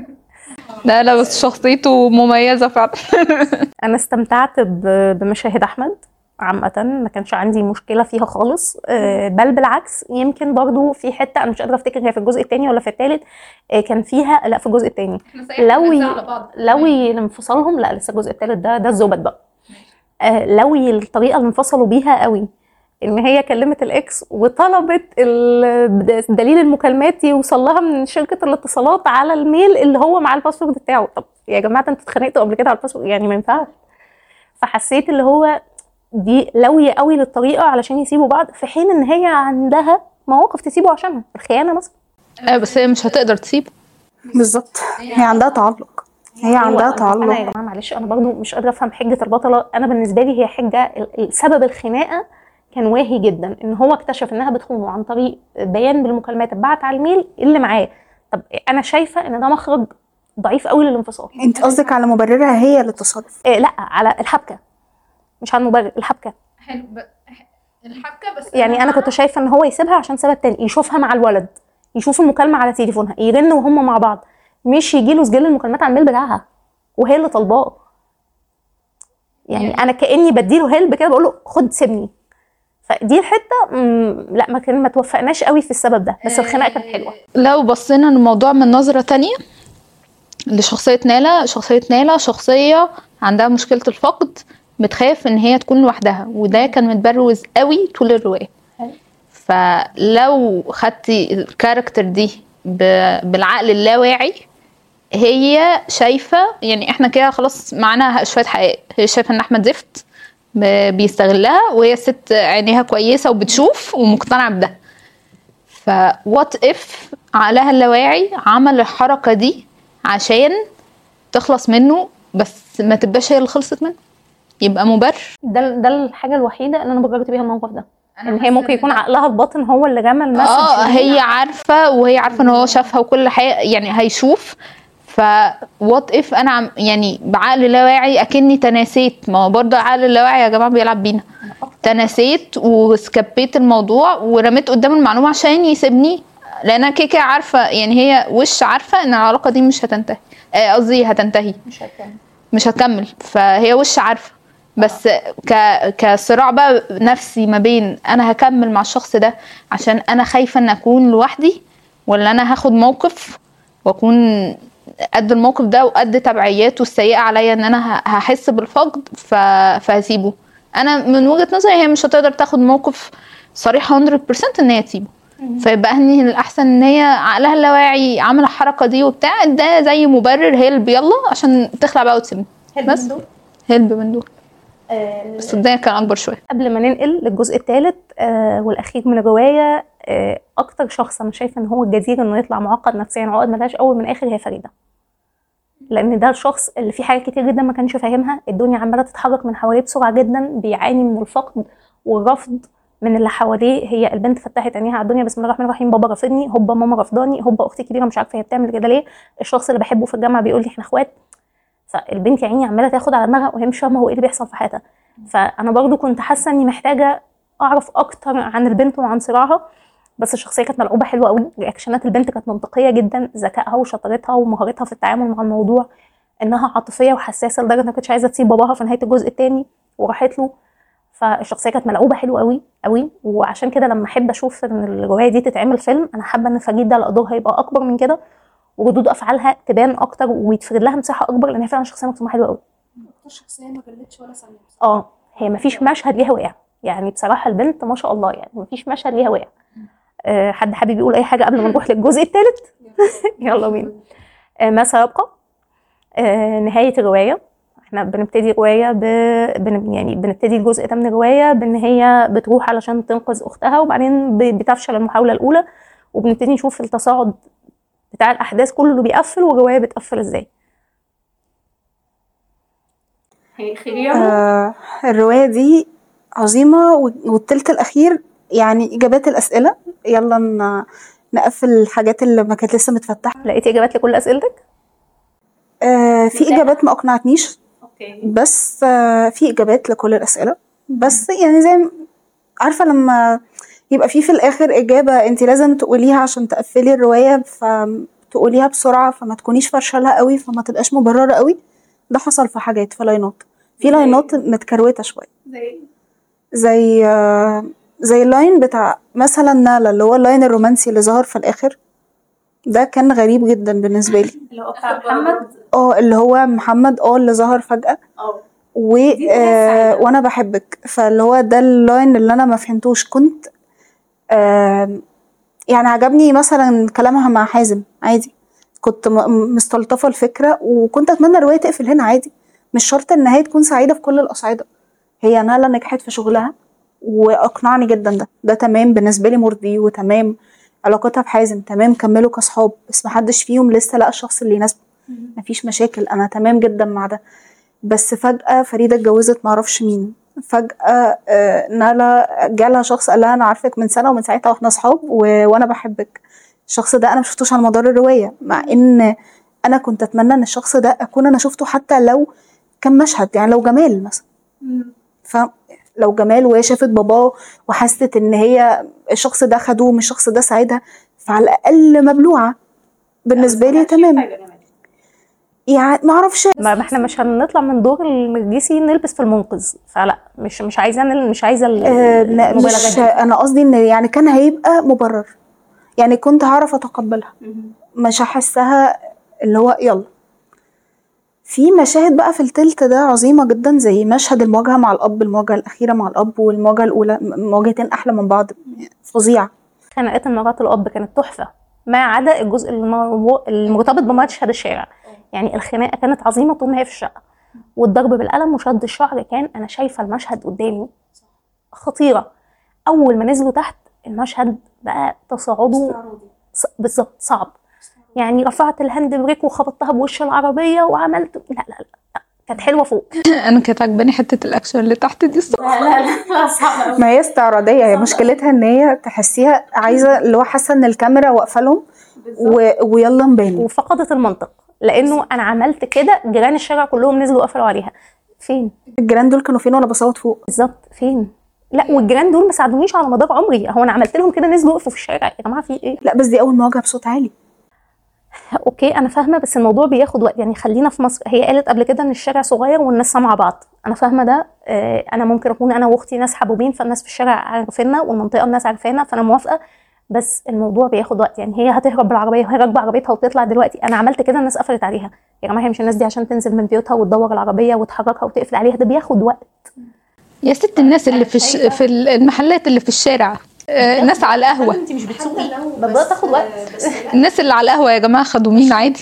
لا لا بس شخصيته مميزه فعلا انا استمتعت ب- بمشاهد احمد عامة ما كانش عندي مشكلة فيها خالص آه، بل بالعكس يمكن برضو في حتة أنا مش قادرة أفتكر هي في الجزء التاني ولا في التالت آه، كان فيها لا في الجزء التاني لو ي- لو ي- انفصالهم لا لسه الجزء التالت ده ده الزبد بقى آه، لو ي- الطريقة اللي انفصلوا بيها قوي ان هي كلمت الاكس وطلبت ال- دليل المكالمات يوصل لها من شركه الاتصالات على الميل اللي هو مع الباسورد بتاعه طب يا جماعه انتوا اتخانقتوا قبل كده على الباسورد يعني ما ينفعش فحسيت اللي هو دي لوية قوي للطريقه علشان يسيبوا بعض في حين ان هي عندها مواقف تسيبه عشانها الخيانه مثلا آه، بس هي مش هتقدر تسيبه بالظبط هي عندها تعلق هي عندها أيوة، انا يا تعلق جماعه معلش انا برضو مش قادره افهم حجه البطله انا بالنسبه لي هي حجه ال- ال- سبب الخناقه كان واهي جدا ان هو اكتشف انها بتخونه عن طريق بيان بالمكالمات اتبعت على الميل اللي معاه طب انا شايفه ان ده مخرج ضعيف قوي للانفصال انت قصدك على مبررها هي للتصرف إيه لا على الحبكه مش على المبرر الحبكه حلو ب- الحبكه بس يعني انا كنت شايفه ان هو يسيبها عشان سبب تاني يشوفها مع الولد يشوف المكالمه على تليفونها يرنوا وهم مع بعض مش يجي له سجل المكالمات على الميل بتاعها وهي اللي طالباه يعني انا كاني بديله هيلب كده بقول له خد سيبني فدي الحته مم، لا ما كان ما توفقناش قوي في السبب ده بس الخناقه كانت حلوه لو بصينا للموضوع من نظرة تانية لشخصية نالا شخصية نالا شخصية عندها مشكلة الفقد بتخاف ان هي تكون لوحدها وده كان متبروز قوي طول الرواية حلو. فلو خدتي الكاركتر دي ب- بالعقل اللاواعي هي شايفة يعني احنا كده خلاص معانا شوية حقائق هي شايفة ان احمد زفت ب- بيستغلها وهي ست عينيها كويسة وبتشوف ومقتنعة بده فوات اف عقلها اللاواعي عمل الحركة دي عشان تخلص منه بس ما تبقاش هي اللي خلصت منه يبقى مبرر ده ده الحاجه الوحيده اللي انا بررت بيها الموقف ده ان هي ممكن يكون عقلها الباطن هو اللي جمع المسج اه اللي هي عارفة وهي عارفة ان هو شافها وكل حاجة يعني هيشوف ف وات اف انا عم يعني بعقل لاواعي اكني تناسيت ما هو برضه عقل اللاواعي يا جماعة بيلعب بينا تناسيت وسكبيت الموضوع ورميت قدام المعلومة عشان يسيبني لان انا كده كده عارفة يعني هي وش عارفة ان العلاقة دي مش هتنتهي آه، قصدي هتنتهي مش هتكمل مش هتكمل فهي وش عارفه بس ك كصراع بقى نفسي ما بين انا هكمل مع الشخص ده عشان انا خايفه ان اكون لوحدي ولا انا هاخد موقف واكون قد الموقف ده وقد تبعياته السيئه عليا ان انا ه- هحس بالفقد ف... فهسيبه انا من وجهه نظري هي مش هتقدر تاخد موقف صريح 100% ان هي تسيبه فيبقى اني الاحسن ان هي عقلها اللاواعي عامله الحركه دي وبتاع ده زي مبرر هيلب يلا عشان تخلع بقى وتسيبني بس هيلب من دول بس الدنيا كان اكبر شويه قبل ما ننقل للجزء الثالث آه والاخير من الروايه آه اكتر شخص انا شايفه ان هو الجدير انه يطلع معقد نفسيا عقد ملهاش اول من اخر هي فريده لان ده الشخص اللي فيه حاجات كتير جدا ما كانش فاهمها الدنيا عماله تتحرك من حواليه بسرعه جدا بيعاني من الفقد والرفض من اللي حواليه هي البنت فتحت عينيها على الدنيا بسم الله الرحمن الرحيم بابا رافضني هوبا ماما رفضاني هوبا اختي كبيره مش عارفه هي بتعمل كده ليه الشخص اللي بحبه في الجامعه بيقول لي احنا اخوات فالبنت يا عيني عماله تاخد على دماغها وهي مش فاهمه هو ايه اللي بيحصل في حياتها فانا برضو كنت حاسه اني محتاجه اعرف اكتر عن البنت وعن صراعها بس الشخصيه كانت ملعوبه حلوه قوي رياكشنات البنت كانت منطقيه جدا ذكائها وشطارتها ومهارتها في التعامل مع الموضوع انها عاطفيه وحساسه لدرجه انها كانتش عايزه تسيب باباها في نهايه الجزء الثاني وراحت له فالشخصيه كانت ملعوبه حلوه قوي قوي وعشان كده لما احب اشوف ان الروايه دي تتعمل فيلم انا حابه ان فريد ده الادوار هيبقى اكبر من كده وردود افعالها تبان اكتر ويتفرد لها مساحه اكبر لان هي فعلا شخصيه مرسومه حلوه قوي الشخصيه ما جلتش ولا ثانيه اه هي مفيش مشهد ليها وقع يعني بصراحه البنت ما شاء الله يعني مفيش مشهد ليها وقع أه حد حابب يقول اي حاجه قبل ما نروح للجزء الثالث يلا بينا أه ما سيبقى أه نهايه الروايه احنا بنبتدي روايه ب... بن... يعني بنبتدي الجزء ده من الروايه بان هي بتروح علشان تنقذ اختها وبعدين ب... بتفشل المحاوله الاولى وبنبتدي نشوف التصاعد بتاع الاحداث كله بيقفل والروايه بتقفل ازاي آه الرواية دي عظيمة و- والتلت الأخير يعني إجابات الأسئلة يلا ن- نقفل الحاجات اللي ما كانت لسه متفتحة لقيتي اجابات لكل اسئلتك آه في إجابات ما أقنعتنيش اوكي بس آه في إجابات لكل الأسئلة بس يعني زي ما- عارفة لما يبقى في في الآخر إجابة أنت لازم تقوليها عشان تقفلي الرواية فتقوليها بسرعة فما تكونيش فرشلها قوي فما تبقاش مبررة قوي ده حصل في حاجات في لاينات في لاينات متكروتة شوية زي زي آه، زي اللاين بتاع مثلا نالا اللي هو اللاين الرومانسي اللي ظهر في الاخر ده كان غريب جدا بالنسبه لي اللي هو بتاع محمد اه اللي هو محمد اه اللي ظهر فجاه اه و دي آه سعيدة. وانا بحبك فاللي هو ده اللاين اللي انا ما فهمتوش كنت آه يعني عجبني مثلا كلامها مع حازم عادي كنت م- مستلطفه الفكره وكنت اتمنى الروايه تقفل هنا عادي مش شرط النهايه تكون سعيده في كل الاصعده هي نالا نجحت في شغلها واقنعني جدا ده ده تمام بالنسبه لي مرضي وتمام علاقتها بحازم تمام كملوا كاصحاب بس محدش فيهم لسه لقى الشخص اللي يناسبه مفيش مشاكل انا تمام جدا مع ده بس فجأة فريدة اتجوزت معرفش مين فجأة آه، نالا جالها شخص قال لها أنا عارفك من سنة ومن ساعتها واحنا أصحاب و... وأنا بحبك الشخص ده أنا مشفتوش على مدار الرواية مع إن أنا كنت أتمنى إن الشخص ده أكون أنا شفته حتى لو كان مشهد يعني لو جمال مثلا فلو جمال وهي شافت باباه وحست إن هي الشخص ده خدوه من الشخص ده ساعدها فعلى الأقل مبلوعة بالنسبة لي تمام يعني معرفش ما ما احنا مش هنطلع من دور النرجسي نلبس في المنقذ فلا مش مش عايزه نل- مش عايزه ال- آه، لا، المبالغات مش دي. انا قصدي ان يعني كان هيبقى مبرر يعني كنت هعرف اتقبلها مش هحسها اللي هو يلا في مشاهد بقى في التلت ده عظيمة جدا زي مشهد المواجهة مع الأب المواجهة الأخيرة مع الأب والمواجهة الأولى م- مواجهتين أحلى من بعض فظيعة خناقات مرات الاب كانت تحفه ما عدا الجزء المرو- المرتبط بمشهد الشارع يعني الخناقه كانت عظيمه طول ما هي في الشقه والضرب بالقلم وشد الشعر كان انا شايفه المشهد قدامي خطيره اول ما نزلوا تحت المشهد بقى تصاعده ص- بالظبط صعب يعني رفعت الهاند بريك وخبطتها بوش العربيه وعملت لا لا لا كانت حلوه فوق انا كانت عجباني حته الاكشن اللي تحت دي الصراحه لا لا لا صعب ما هي استعراضية هي مشكلتها إن هي تحسيها عايزة اللي هو حاسة إن الكاميرا واقفة لهم و... ويلا نبان وفقدت المنطق لانه انا عملت كده جيران الشارع كلهم نزلوا قفلوا عليها فين الجيران دول كانوا فين وأنا بصوت فوق بالظبط فين لا والجيران دول ما ساعدونيش على مدار عمري هو انا عملت لهم كده نزلوا وقفوا في الشارع يا جماعه في ايه لا بس دي أول مواجهة بصوت عالي اوكي انا فاهمه بس الموضوع بياخد وقت يعني خلينا في مصر هي قالت قبل كده ان الشارع صغير والناس سامعه بعض انا فاهمه ده آه، انا ممكن اكون انا واختي ناس حبوبين فالناس في الشارع عارفيننا والمنطقه الناس عارفانا فانا موافقه بس الموضوع بياخد وقت يعني هي هتهرب بالعربيه وهي راكبه عربيتها وتطلع دلوقتي انا عملت كده الناس قفلت عليها يا جماعه هي مش الناس دي عشان تنزل من بيوتها وتدور العربيه وتحركها وتقفل عليها ده بياخد وقت يا ست الناس اللي في الش... في المحلات اللي في الشارع آه، الناس على القهوه انت مش بتسوقي بدات تاخد وقت الناس اللي على القهوه يا جماعه خدوا مين عادي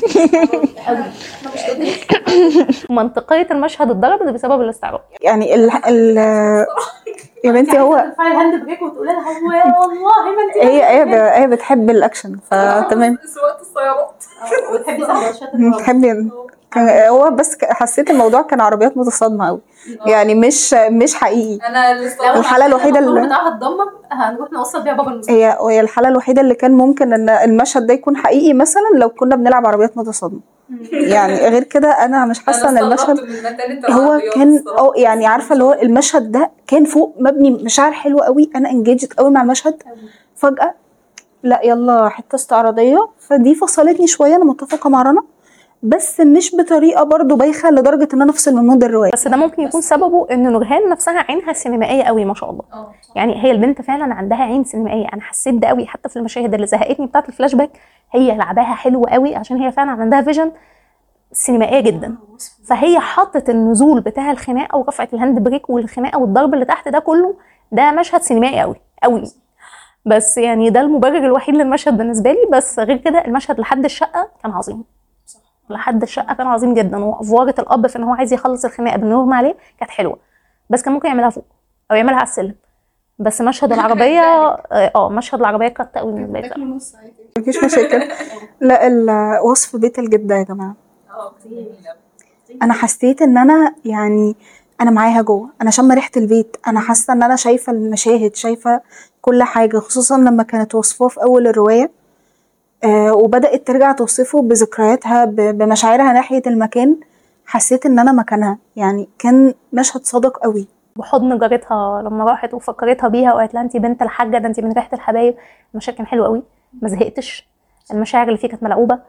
منطقيه المشهد اتضربت بسبب الاستعراض يعني ال... ال... يا بنتي هو ترفعي الهاند بريك وتقولي لها هو يا والله ما انت هي هي ب... هي بتحب الاكشن فتمام سواقة السيارات وتحبي سندوتشات الرز بتحبي كان هو بس ك- حسيت الموضوع كان عربيات متصادمه قوي يعني مش مش حقيقي انا اللي استغربت. الحالة الوحيدة اللي- اللي بتاعها اتدمر هنروح نوصل بيها بابا المستشفى هي هي الحاله الوحيده اللي كان ممكن ان المشهد ده يكون حقيقي مثلا لو كنا بنلعب عربيات متصادمه يعني غير كده انا مش حاسه ان أنا المشهد استغربت من متانة هو العربيات كان الصراحة. اه يعني عارفه اللي هو المشهد ده كان فوق مبني مشاعر حلوه قوي انا انجيجت قوي مع المشهد فجاه لا يلا حته استعراضيه فدي فصلتني شويه انا متفقه مع رنا بس مش بطريقه برضو بايخه لدرجه ان انا افصل من مود الروايه بس ده ممكن يكون سببه ان نورهان نفسها عينها سينمائيه قوي ما شاء الله اه يعني هي البنت فعلا عندها عين سينمائيه انا حسيت ده قوي حتى في المشاهد اللي زهقتني بتاعه الفلاش باك هي لعباها حلو قوي عشان هي فعلا عندها فيجن سينمائيه جدا فهي حطت النزول بتاع الخناقه ورفعت الهاند بريك والخناقه والضرب اللي تحت ده كله ده مشهد سينمائي قوي قوي بس يعني ده المبرر الوحيد للمشهد بالنسبه لي بس غير كده المشهد لحد الشقه كان عظيم لحد الشقه كان عظيم جدا وافواره الاب في ان هو عايز يخلص الخناقه بالنور ما عليه كانت حلوه بس كان ممكن يعملها فوق او يعملها على السلم بس مشهد العربيه اه مشهد العربيه كانت قوي بالنسبه لي تاكلوا نص عادي مفيش مشاكل لا ال- وصف بيت الجده يا جماعه اه جميلة. انا حسيت ان انا يعني انا معاها جوه انا شامه ريحه البيت انا حاسه ان انا شايفه المشاهد شايفه كل حاجه خصوصا لما كانت وصفاه في اول الروايه آه وبدات ترجع توصفه بذكرياتها ب- بمشاعرها ناحيه المكان حسيت ان انا مكانها يعني كان مشهد صادق قوي وحضن جارتها لما راحت وفكرتها بيها وقالت لها انت بنت الحاجه ده انت من ريحه الحبايب المشهد كان حلو قوي ما زهقتش المشاعر اللي فيه كانت ملعوبه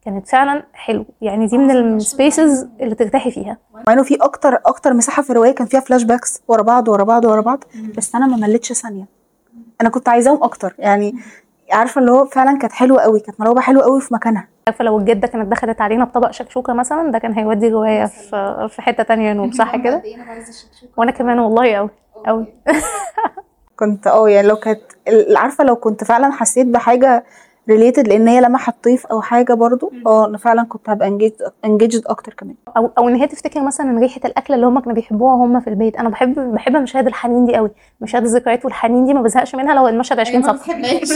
كانت فعلا حلو يعني دي من السبيسز اللي ترتاحي فيها مع انه في اكتر اكتر مساحه في الروايه كان فيها فلاش باكس ورا بعض ورا بعض ورا بعض بس انا ما مليتش ثانيه انا كنت عايزاهم اكتر يعني عارفه اللي هو فعلا كانت حلوه قوي كانت مروبه حلوه قوي في مكانها عارفه لو الجده كانت دخلت علينا بطبق شكشوكه مثلا ده كان هيودي روايه في في حته تانية نور صح كده وانا كمان والله قوي قوي كنت اه يعني لو كانت ال- عارفه لو كنت فعلا حسيت بحاجه ريليتد لان هي لمحت طيف او حاجه برضو اه انا فعلا كنت هبقى انجيجد اكتر كمان او او ان هي تفتكر مثلا ان ريحه الاكله اللي هم كانوا بيحبوها هم في البيت انا بحب بحب مشاهد الحنين دي قوي مشاهد الذكريات والحنين دي ما بزهقش منها لو المشهد 20 صفحه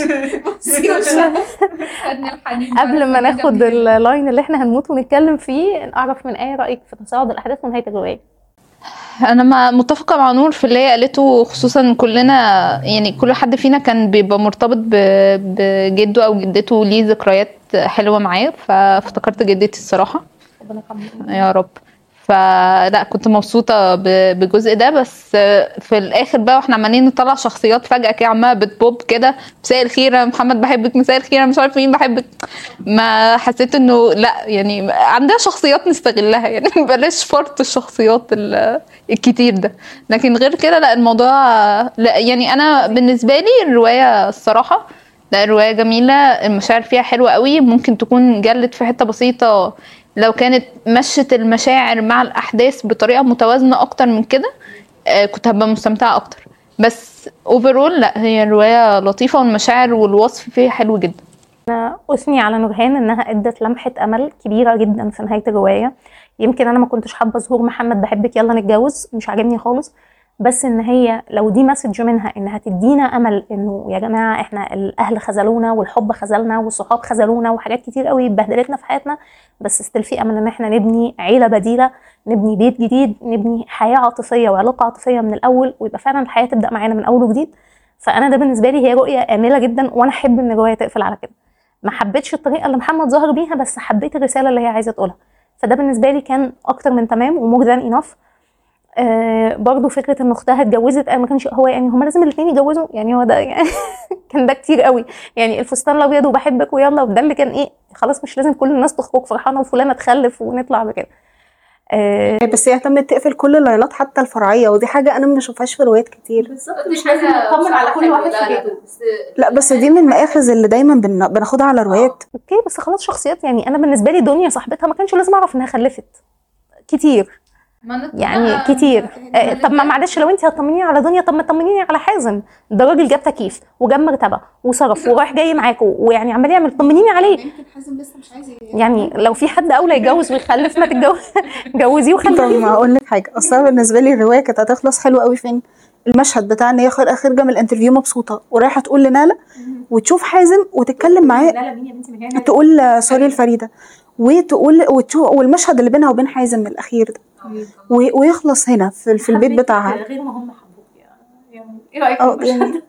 قبل ما ناخد اللاين اللي احنا هنموت ونتكلم فيه اعرف من ايه رايك في تصاعد الاحداث ونهايه الروايه انا ما متفقه مع نور في اللي هي قالته خصوصا كلنا يعني كل حد فينا كان بيبقى مرتبط ب- بجده او جدته ليه ذكريات حلوه معاه فافتكرت جدتي الصراحه ربنا يرحمها يا رب فلا كنت مبسوطة ب- بالجزء ده بس في الآخر بقى واحنا عمالين نطلع شخصيات فجأة كده عمالة بتبوب كده مساء الخير يا محمد بحبك مساء الخير أنا مش عارف مين بحبك ما حسيت انه لا يعني عندها شخصيات نستغلها يعني بلاش فرط الشخصيات ال- الكتير ده لكن غير كده لا الموضوع لا يعني انا بالنسبة لي الرواية الصراحة لا الرواية جميلة المشاعر فيها حلوة قوي ممكن تكون جلت في حتة بسيطة لو كانت مشت المشاعر مع الأحداث بطريقة متوازنة أكتر من كده آه، كنت هبقى مستمتعة أكتر بس اوفرول لا هي الرواية لطيفة والمشاعر والوصف فيها حلو جدا اثني على نورهان انها ادت لمحه امل كبيره جدا في نهايه الروايه يمكن انا ما كنتش حابه ظهور محمد بحبك يلا نتجوز مش عاجبني خالص بس ان هي لو دي مسج منها انها تدينا امل انه يا جماعه احنا الاهل خذلونا والحب خذلنا والصحاب خذلونا وحاجات كتير قوي بهدلتنا في حياتنا بس ستيل في امل ان احنا نبني عيله بديله نبني بيت جديد نبني حياه عاطفيه وعلاقه عاطفيه من الاول ويبقى فعلا الحياه تبدا معانا من اول وجديد فانا ده بالنسبه لي هي رؤيه امله جدا وانا احب ان الروايه تقفل على كده ما حبيتش الطريقه اللي محمد ظهر بيها بس حبيت الرساله اللي هي عايزه تقولها فده بالنسبه لي كان اكتر من تمام ومور ذان انف آه برضو فكره ان اختها اتجوزت انا ما كانش هو يعني هما لازم الاثنين يتجوزوا يعني هو ده يعني كان ده كتير قوي يعني الفستان الابيض وبحبك ويلا وده اللي كان ايه خلاص مش لازم كل الناس تخرج فرحانه وفلانه تخلف ونطلع بكده آه بس هي اهتمت تقفل كل اللاينات حتى الفرعيه ودي حاجه انا ما بشوفهاش في روايات كتير بالظبط مش لازم نطمن على كل واحد في بيته بس لا بس دي من المآخذ اللي دايما بن- بناخدها على روايات اوكي بس خلاص شخصيات يعني انا بالنسبه لي دنيا صاحبتها ما كانش لازم اعرف انها خلفت كتير يعني كتير آه، طب ما معلش لو انت هتطمنيني على دنيا طب ما تطمنيني على حازم ده راجل جاب تكييف وجاب مرتبه وصرف ورايح جاي معاكوا ويعني عمال يعمل طمنيني عليه يمكن حازم لسه مش عايز يعني لو في حد اولى يتجوز ويخلف ما تتجوز جوزيه طب وخلفيه ما اقول لك حاجه اصلا بالنسبه لي الروايه كانت هتخلص حلوه قوي فين المشهد بتاع ان هي خارجه خارجه من الانترفيو مبسوطه ورايحه تقول لناله وتشوف حازم وتتكلم معاه لا لا مين يا بنتي من هنا تقول آه، سوري لفريده وتقول وتشوف والمشهد اللي بينها وبين حازم الاخير ده و- ويخلص هنا في, في البيت بتاعها غير ما هم حبوك يعني ايه رايك في اه المشهد يعني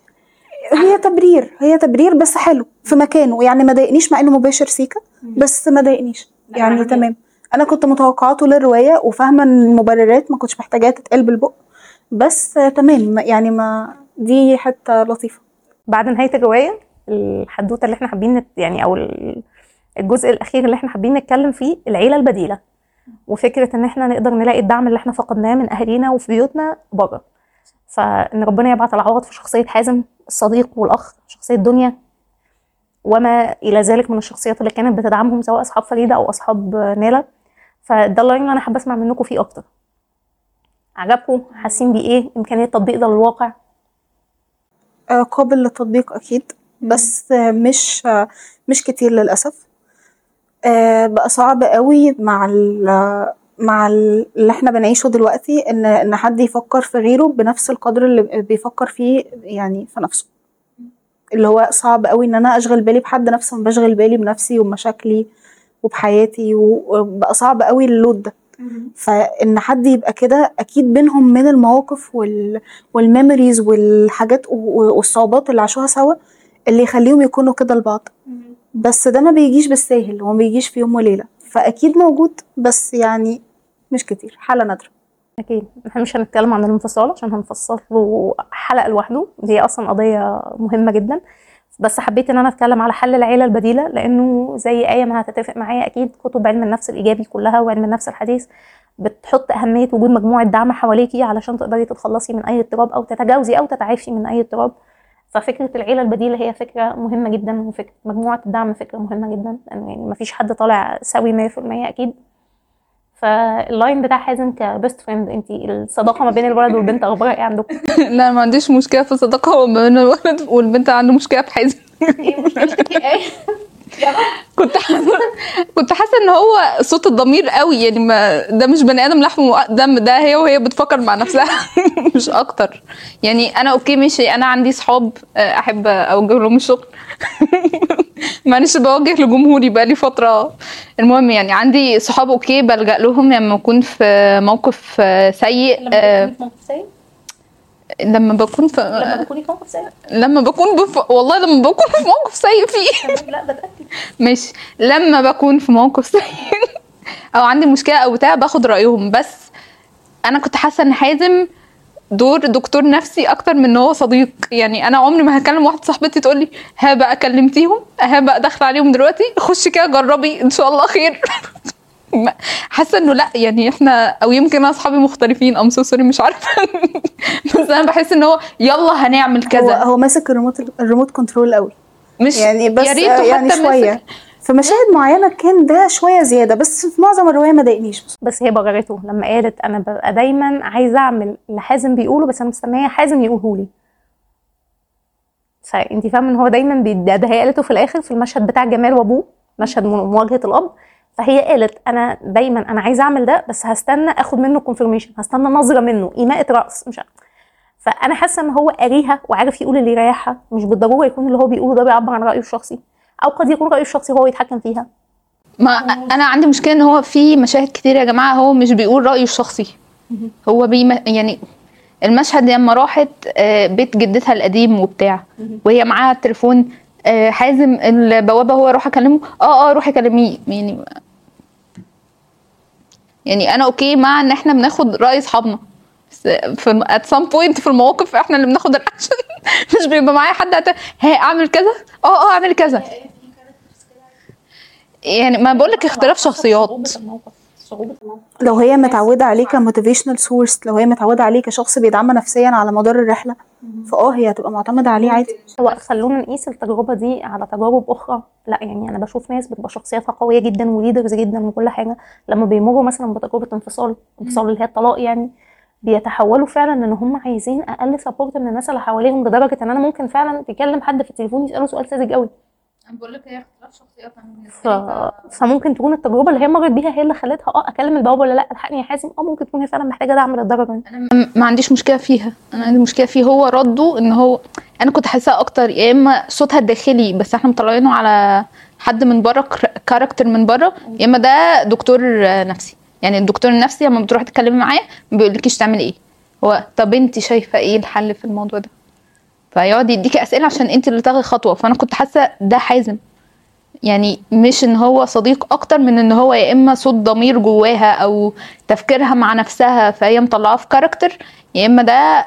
هي تبرير هي تبرير بس حلو في مكانه يعني ما ضايقنيش مع انه مباشر سيكا بس ما ضايقنيش لا، يعني عجبني. تمام انا كنت متوقعاته للروايه وفاهمه ان المبررات ما كنتش محتاجاها تتقال بالبق بس آه، تمام ما- يعني ما دي حته لطيفه بعد نهايه الروايه الحدوته اللي احنا حابين نت- يعني او ال- الجزء الاخير اللي احنا حابين نتكلم فيه العيله البديله وفكره ان احنا نقدر نلاقي الدعم اللي احنا فقدناه من اهالينا وفي بيوتنا بره فان ربنا يبعت العوض في شخصيه حازم الصديق والاخ شخصيه دنيا وما الى ذلك من الشخصيات اللي كانت بتدعمهم سواء اصحاب فريده او اصحاب نيلا فده اللاين اللي انا حابه اسمع منكم فيه اكتر عجبكم حاسين بايه امكانيه تطبيق ده للواقع آه، قابل للتطبيق اكيد بس آه، مش آه، مش كتير للاسف آه، بقى صعب قوي مع ال- مع ال- اللي احنا بنعيشه دلوقتي ان ان حد يفكر في غيره بنفس القدر اللي بيفكر فيه يعني في نفسه اللي هو صعب قوي ان انا اشغل بالي بحد نفس ما بشغل بالي بنفسي وبمشاكلي وبحياتي وبقى صعب قوي اللود ده فان حد يبقى كده اكيد بينهم من المواقف وال والميموريز والحاجات و- والصعوبات اللي عاشوها سوا اللي يخليهم يكونوا كده لبعض بس ده ما بيجيش بالساهل وما بيجيش في يوم وليله فاكيد موجود بس يعني مش كتير حاله نادره اكيد احنا مش هنتكلم عن الانفصال عشان هنفصل له حلقه لوحده دي اصلا قضيه مهمه جدا بس حبيت ان انا اتكلم على حل العيله البديله لانه زي ايه ما هتتفق معايا اكيد كتب علم النفس الايجابي كلها وعلم النفس الحديث بتحط اهميه وجود مجموعه دعم حواليكي علشان تقدري تتخلصي من اي اضطراب او تتجاوزي او تتعافي من اي اضطراب ففكره العيله البديله هي فكره مهمه جدا وفكره مجموعه الدعم فكره مهمه جدا لان يعني مفيش حد طالع سوي 100% اكيد فاللاين بتاع حازم كبيست فريند انت الصداقه ما بين الولد والبنت اخبارها ايه عندكم؟ لا ما عنديش مشكله في الصداقه ما بين الولد والبنت عنده مشكله في حازم كنت حاسه كنت حاسه ان هو صوت الضمير قوي يعني ما ده مش بني ادم لحم ودم ده هي وهي بتفكر مع نفسها مش اكتر يعني انا اوكي ماشي انا عندي صحاب آه، احب اوجه لهم الشغل معلش بوجه لجمهوري بقالي فتره المهم يعني عندي صحاب اوكي بلجأ لهم لما اكون في موقف آه، سيء آه، لما تكوني في موقف سيء لما بكون في لما تكوني في موقف سيء لما بكون بف... والله لما بكون في موقف سيء فيه لا بتاكد ماشي لما بكون في موقف سيء او عندي مشكله او بتاع باخد رايهم بس انا كنت حاسه ان حازم دور دكتور نفسي اكتر من ان هو صديق يعني انا عمري ما هكلم واحده صاحبتي تقول لي ها بقى كلمتيهم ها بقى داخله عليهم دلوقتي خشي كده جربي ان شاء الله خير ما- حاسه انه لا يعني احنا او يمكن انا اصحابي مختلفين ام سو سوري مش عارفه بس انا بحس ان هو يلا هنعمل هو كذا هو ماسك الريموت الريموت كنترول قوي مش يعني بس يا ريت آه، يعني حتى شويه ماسك- في مشاهد معينه كان ده شويه زياده بس في معظم الروايه ما ضايقنيش بس بس هي بررته لما قالت انا ببقى دايما عايزه اعمل اللي حازم بيقوله بس انا مستنيه حازم يقوله لي فانت فاهمه ان هو دايما بي- ده ده هي قالته في الاخر في المشهد بتاع جمال وابوه مشهد مو- مواجهه الاب فهي قالت انا دايما انا عايزه اعمل ده بس هستنى اخد منه كونفirmation هستنى نظره منه ايماءه راس مش عارف. فانا حاسه ان هو قاريها وعارف يقول اللي يريحها مش بالضروره يكون اللي هو بيقوله ده بيعبر عن رايه الشخصي او قد يكون رايه الشخصي هو يتحكم فيها ما انا عندي مشكله ان هو في مشاهد كتير يا جماعه هو مش بيقول رايه الشخصي هو بيم يعني المشهد لما راحت آه، بيت جدتها القديم وبتاع وهي معاها التليفون آه، حازم البوابه هو روح اكلمه اه اه روحي كلميه يعني يعني انا اوكي مع ان احنا بناخد راي اصحابنا بس في ات سام بوينت في المواقف احنا اللي بناخد الاكشن مش بيبقى معايا حد هت- ها اعمل كذا اه اه اعمل كذا يعني ما بقول لك اختلاف شخصيات صعوبه الموقف صعوبه الموقف لو هي متعوده عليه كموتيفيشنال سورس لو هي متعوده عليه كشخص بيدعمها نفسيا على مدار الرحله فاه هي هتبقى معتمده عليه عادي هو خلونا نقيس التجربه دي على تجارب اخرى لا يعني انا بشوف ناس بتبقى شخصياتها قويه جدا وليدرز جدا وكل حاجه لما بيمروا مثلا بتجربه انفصال انفصال اللي هي الطلاق يعني بيتحولوا فعلا ان هم عايزين اقل سبورت من الناس اللي حواليهم لدرجه ان انا ممكن فعلا تكلم حد في التليفون يساله سؤال ساذج قوي بقول لك هي اختلاف شخصيات ف... فممكن تكون التجربه اللي هي مرت بيها هي اللي خلتها اه اكلم البوابه ولا لا الحقني يا حازم اه ممكن تكون هي فعلا محتاجه دعم للدرجه دي انا ما عنديش مشكله فيها انا عندي مشكله فيه هو رده ان هو انا كنت حاساه اكتر يا اما صوتها الداخلي بس احنا مطلعينه على حد من بره كر- كاركتر من بره يا اما ده دكتور آه، نفسي يعني الدكتور النفسي لما بتروحي تتكلمي معاه ما بيقولكيش تعملي ايه هو طب انت شايفه ايه الحل في الموضوع ده فيقعد يديكي اسئله عشان انت اللي تاخدي خطوه فانا كنت حاسه ده حازم يعني مش ان هو صديق اكتر من ان هو يا اما صوت ضمير جواها او تفكيرها مع نفسها فهي مطلعاه في كاركتر يا اما ده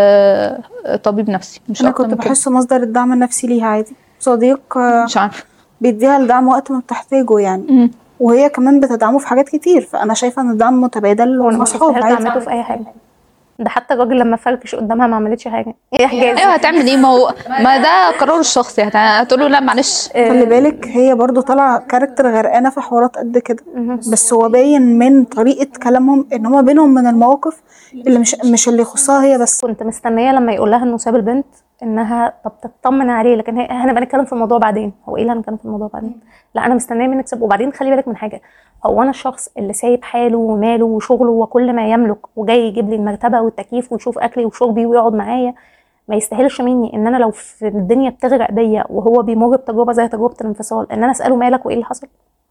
آه طبيب نفسي مش انا اكتر كنت من كده بحسه مصدر الدعم النفسي ليها عادي صديق آه، مش عارفه بيديها الدعم وقت ما بتحتاجه يعني مم. وهي كمان بتدعمه في حاجات كتير فانا شايفه ان الدعم متبادل وانا ما ومصحاب شفتهاش عادي دعمته في اي حاجه ده حتى الراجل لما فركش قدامها ما عملتش حاجه ايه حجاز ايوه هتعمل ايه ما هو ما ده قراره الشخصي هت- هتقول له لا معلش خلي بالك هي برضو طالعه كاركتر غرقانه في حوارات قد كده بس هو باين من طريقه كلامهم ان هما بينهم من المواقف اللي مش مش اللي يخصها هي بس كنت مستنيه لما يقول لها انه ساب البنت انها طب تطمن عليه لكن هي هنبقى نتكلم في الموضوع بعدين هو ايه اللي هنتكلم في الموضوع بعدين لا انا مستنيه منك سيب وبعدين خلي بالك من حاجه هو انا الشخص اللي سايب حاله وماله وشغله وكل ما يملك وجاي يجيب لي المرتبه والتكييف ويشوف اكلي وشربي ويقعد معايا ما يستاهلش مني ان انا لو في الدنيا بتغرق بيا وهو بيمر بتجربه زي تجربه الانفصال ان انا اساله مالك وايه اللي حصل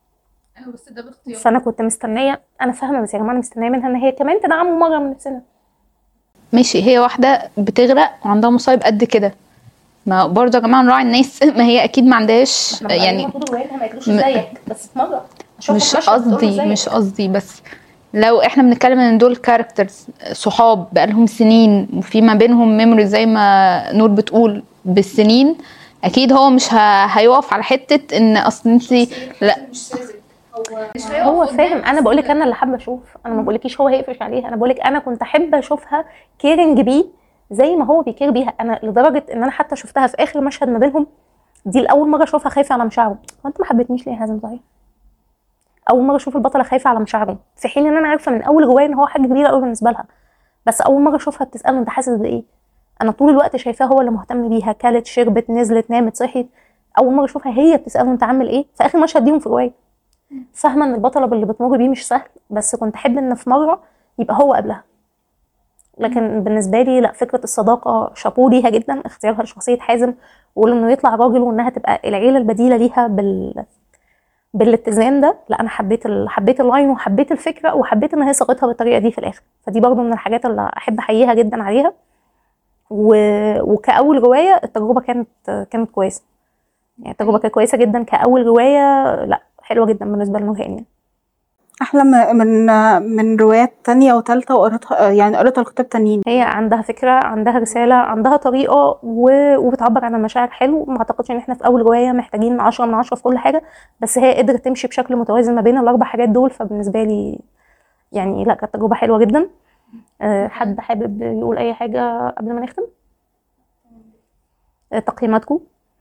بس ده باختيار فانا كنت مستنيه انا فاهمه بس يا جماعه انا مستنيه منها ان هي كمان تدعمه مره من نفسنا ماشي هي واحده بتغرق وعندها مصايب قد كده ما برضه يا جماعه نراعي الناس ما هي اكيد ما عندهاش يعني م- بس في مره مش قصدي مش قصدي بس لو احنا بنتكلم ان دول كاركترز صحاب بقالهم سنين وفي ما بينهم ميموري زي ما نور بتقول بالسنين اكيد هو مش ه... هيقف على حته ان اصل انت لا مش ساذج هو مش هو فاهم انا بقول لك انا اللي حابه اشوف انا ما بقولكيش هو هيقفش عليها انا بقول لك انا كنت احب اشوفها كيرنج بيه زي ما هو بيكير بيها انا لدرجه ان انا حتى شفتها في اخر مشهد ما بينهم دي لاول مره اشوفها خايفه على مشاعره هو انت ما حبيتنيش ليه يا حازم صحيح اول مره اشوف البطله خايفه على مشاعره في حين ان انا عارفه من اول روايه ان هو حاجه كبيره قوي بالنسبه لها بس اول مره اشوفها بتساله انت حاسس بايه انا طول الوقت شايفاه هو اللي مهتم بيها كلت شربت نزلت نامت صحيت اول مره اشوفها هي بتساله انت عامل ايه في اخر مشهد ليهم في الروايه فاهمه ان البطله اللي بتمر بيه مش سهل بس كنت احب ان في مره يبقى هو قبلها لكن بالنسبه لي لا فكره الصداقه شابوه ليها جدا اختيارها لشخصيه حازم وانه يطلع راجل وانها تبقى العيله البديله ليها بال بالاتزان ده لا انا حبيت ال... حبيت اللاين وحبيت الفكره وحبيت ان هي صاغتها بالطريقه دي في الاخر فدي برضو من الحاجات اللي احب احييها جدا عليها و... وكاول روايه التجربه كانت كانت كويسه يعني التجربه كانت كويسه جدا كاول روايه لا حلوه جدا بالنسبه لنورهان يعني احلى م- من من روايات تانية وتالتة وقريتها يعني قريتها لكتاب تانيين هي عندها فكره عندها رساله عندها طريقه و... وبتعبر عن المشاعر حلو ما اعتقدش ان احنا في اول روايه محتاجين 10 من 10 في كل حاجه بس هي قدرت تمشي بشكل متوازن ما بين الاربع حاجات دول فبالنسبه لي يعني لا كانت تجربه حلوه جدا أه، حد حابب يقول اي حاجه قبل ما نختم أه، تقييماتكم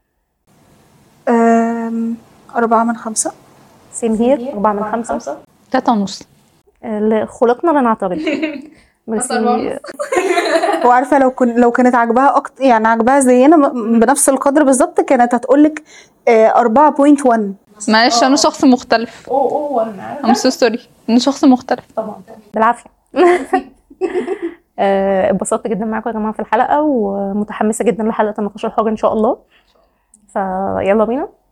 أم، أربعة من خمسة سيم هير أربعة من خمسة تلاتة ونص أه، خلقنا لنعترض ميرسي وعارفة لو كن لو كانت عاجباها أكتر يعني عاجباها زينا م- بنفس القدر بالظبط كانت هتقولك أربعة بوينت ون معلش انا شخص مختلف اوه اوه انا I'm so sorry انا شخص مختلف طبعا بالعافيه آه، اتبسطت جدا معاكم يا جماعه في الحلقه ومتحمسه جدا لحلقه النقاش الحر ان شاء الله فيلا بينا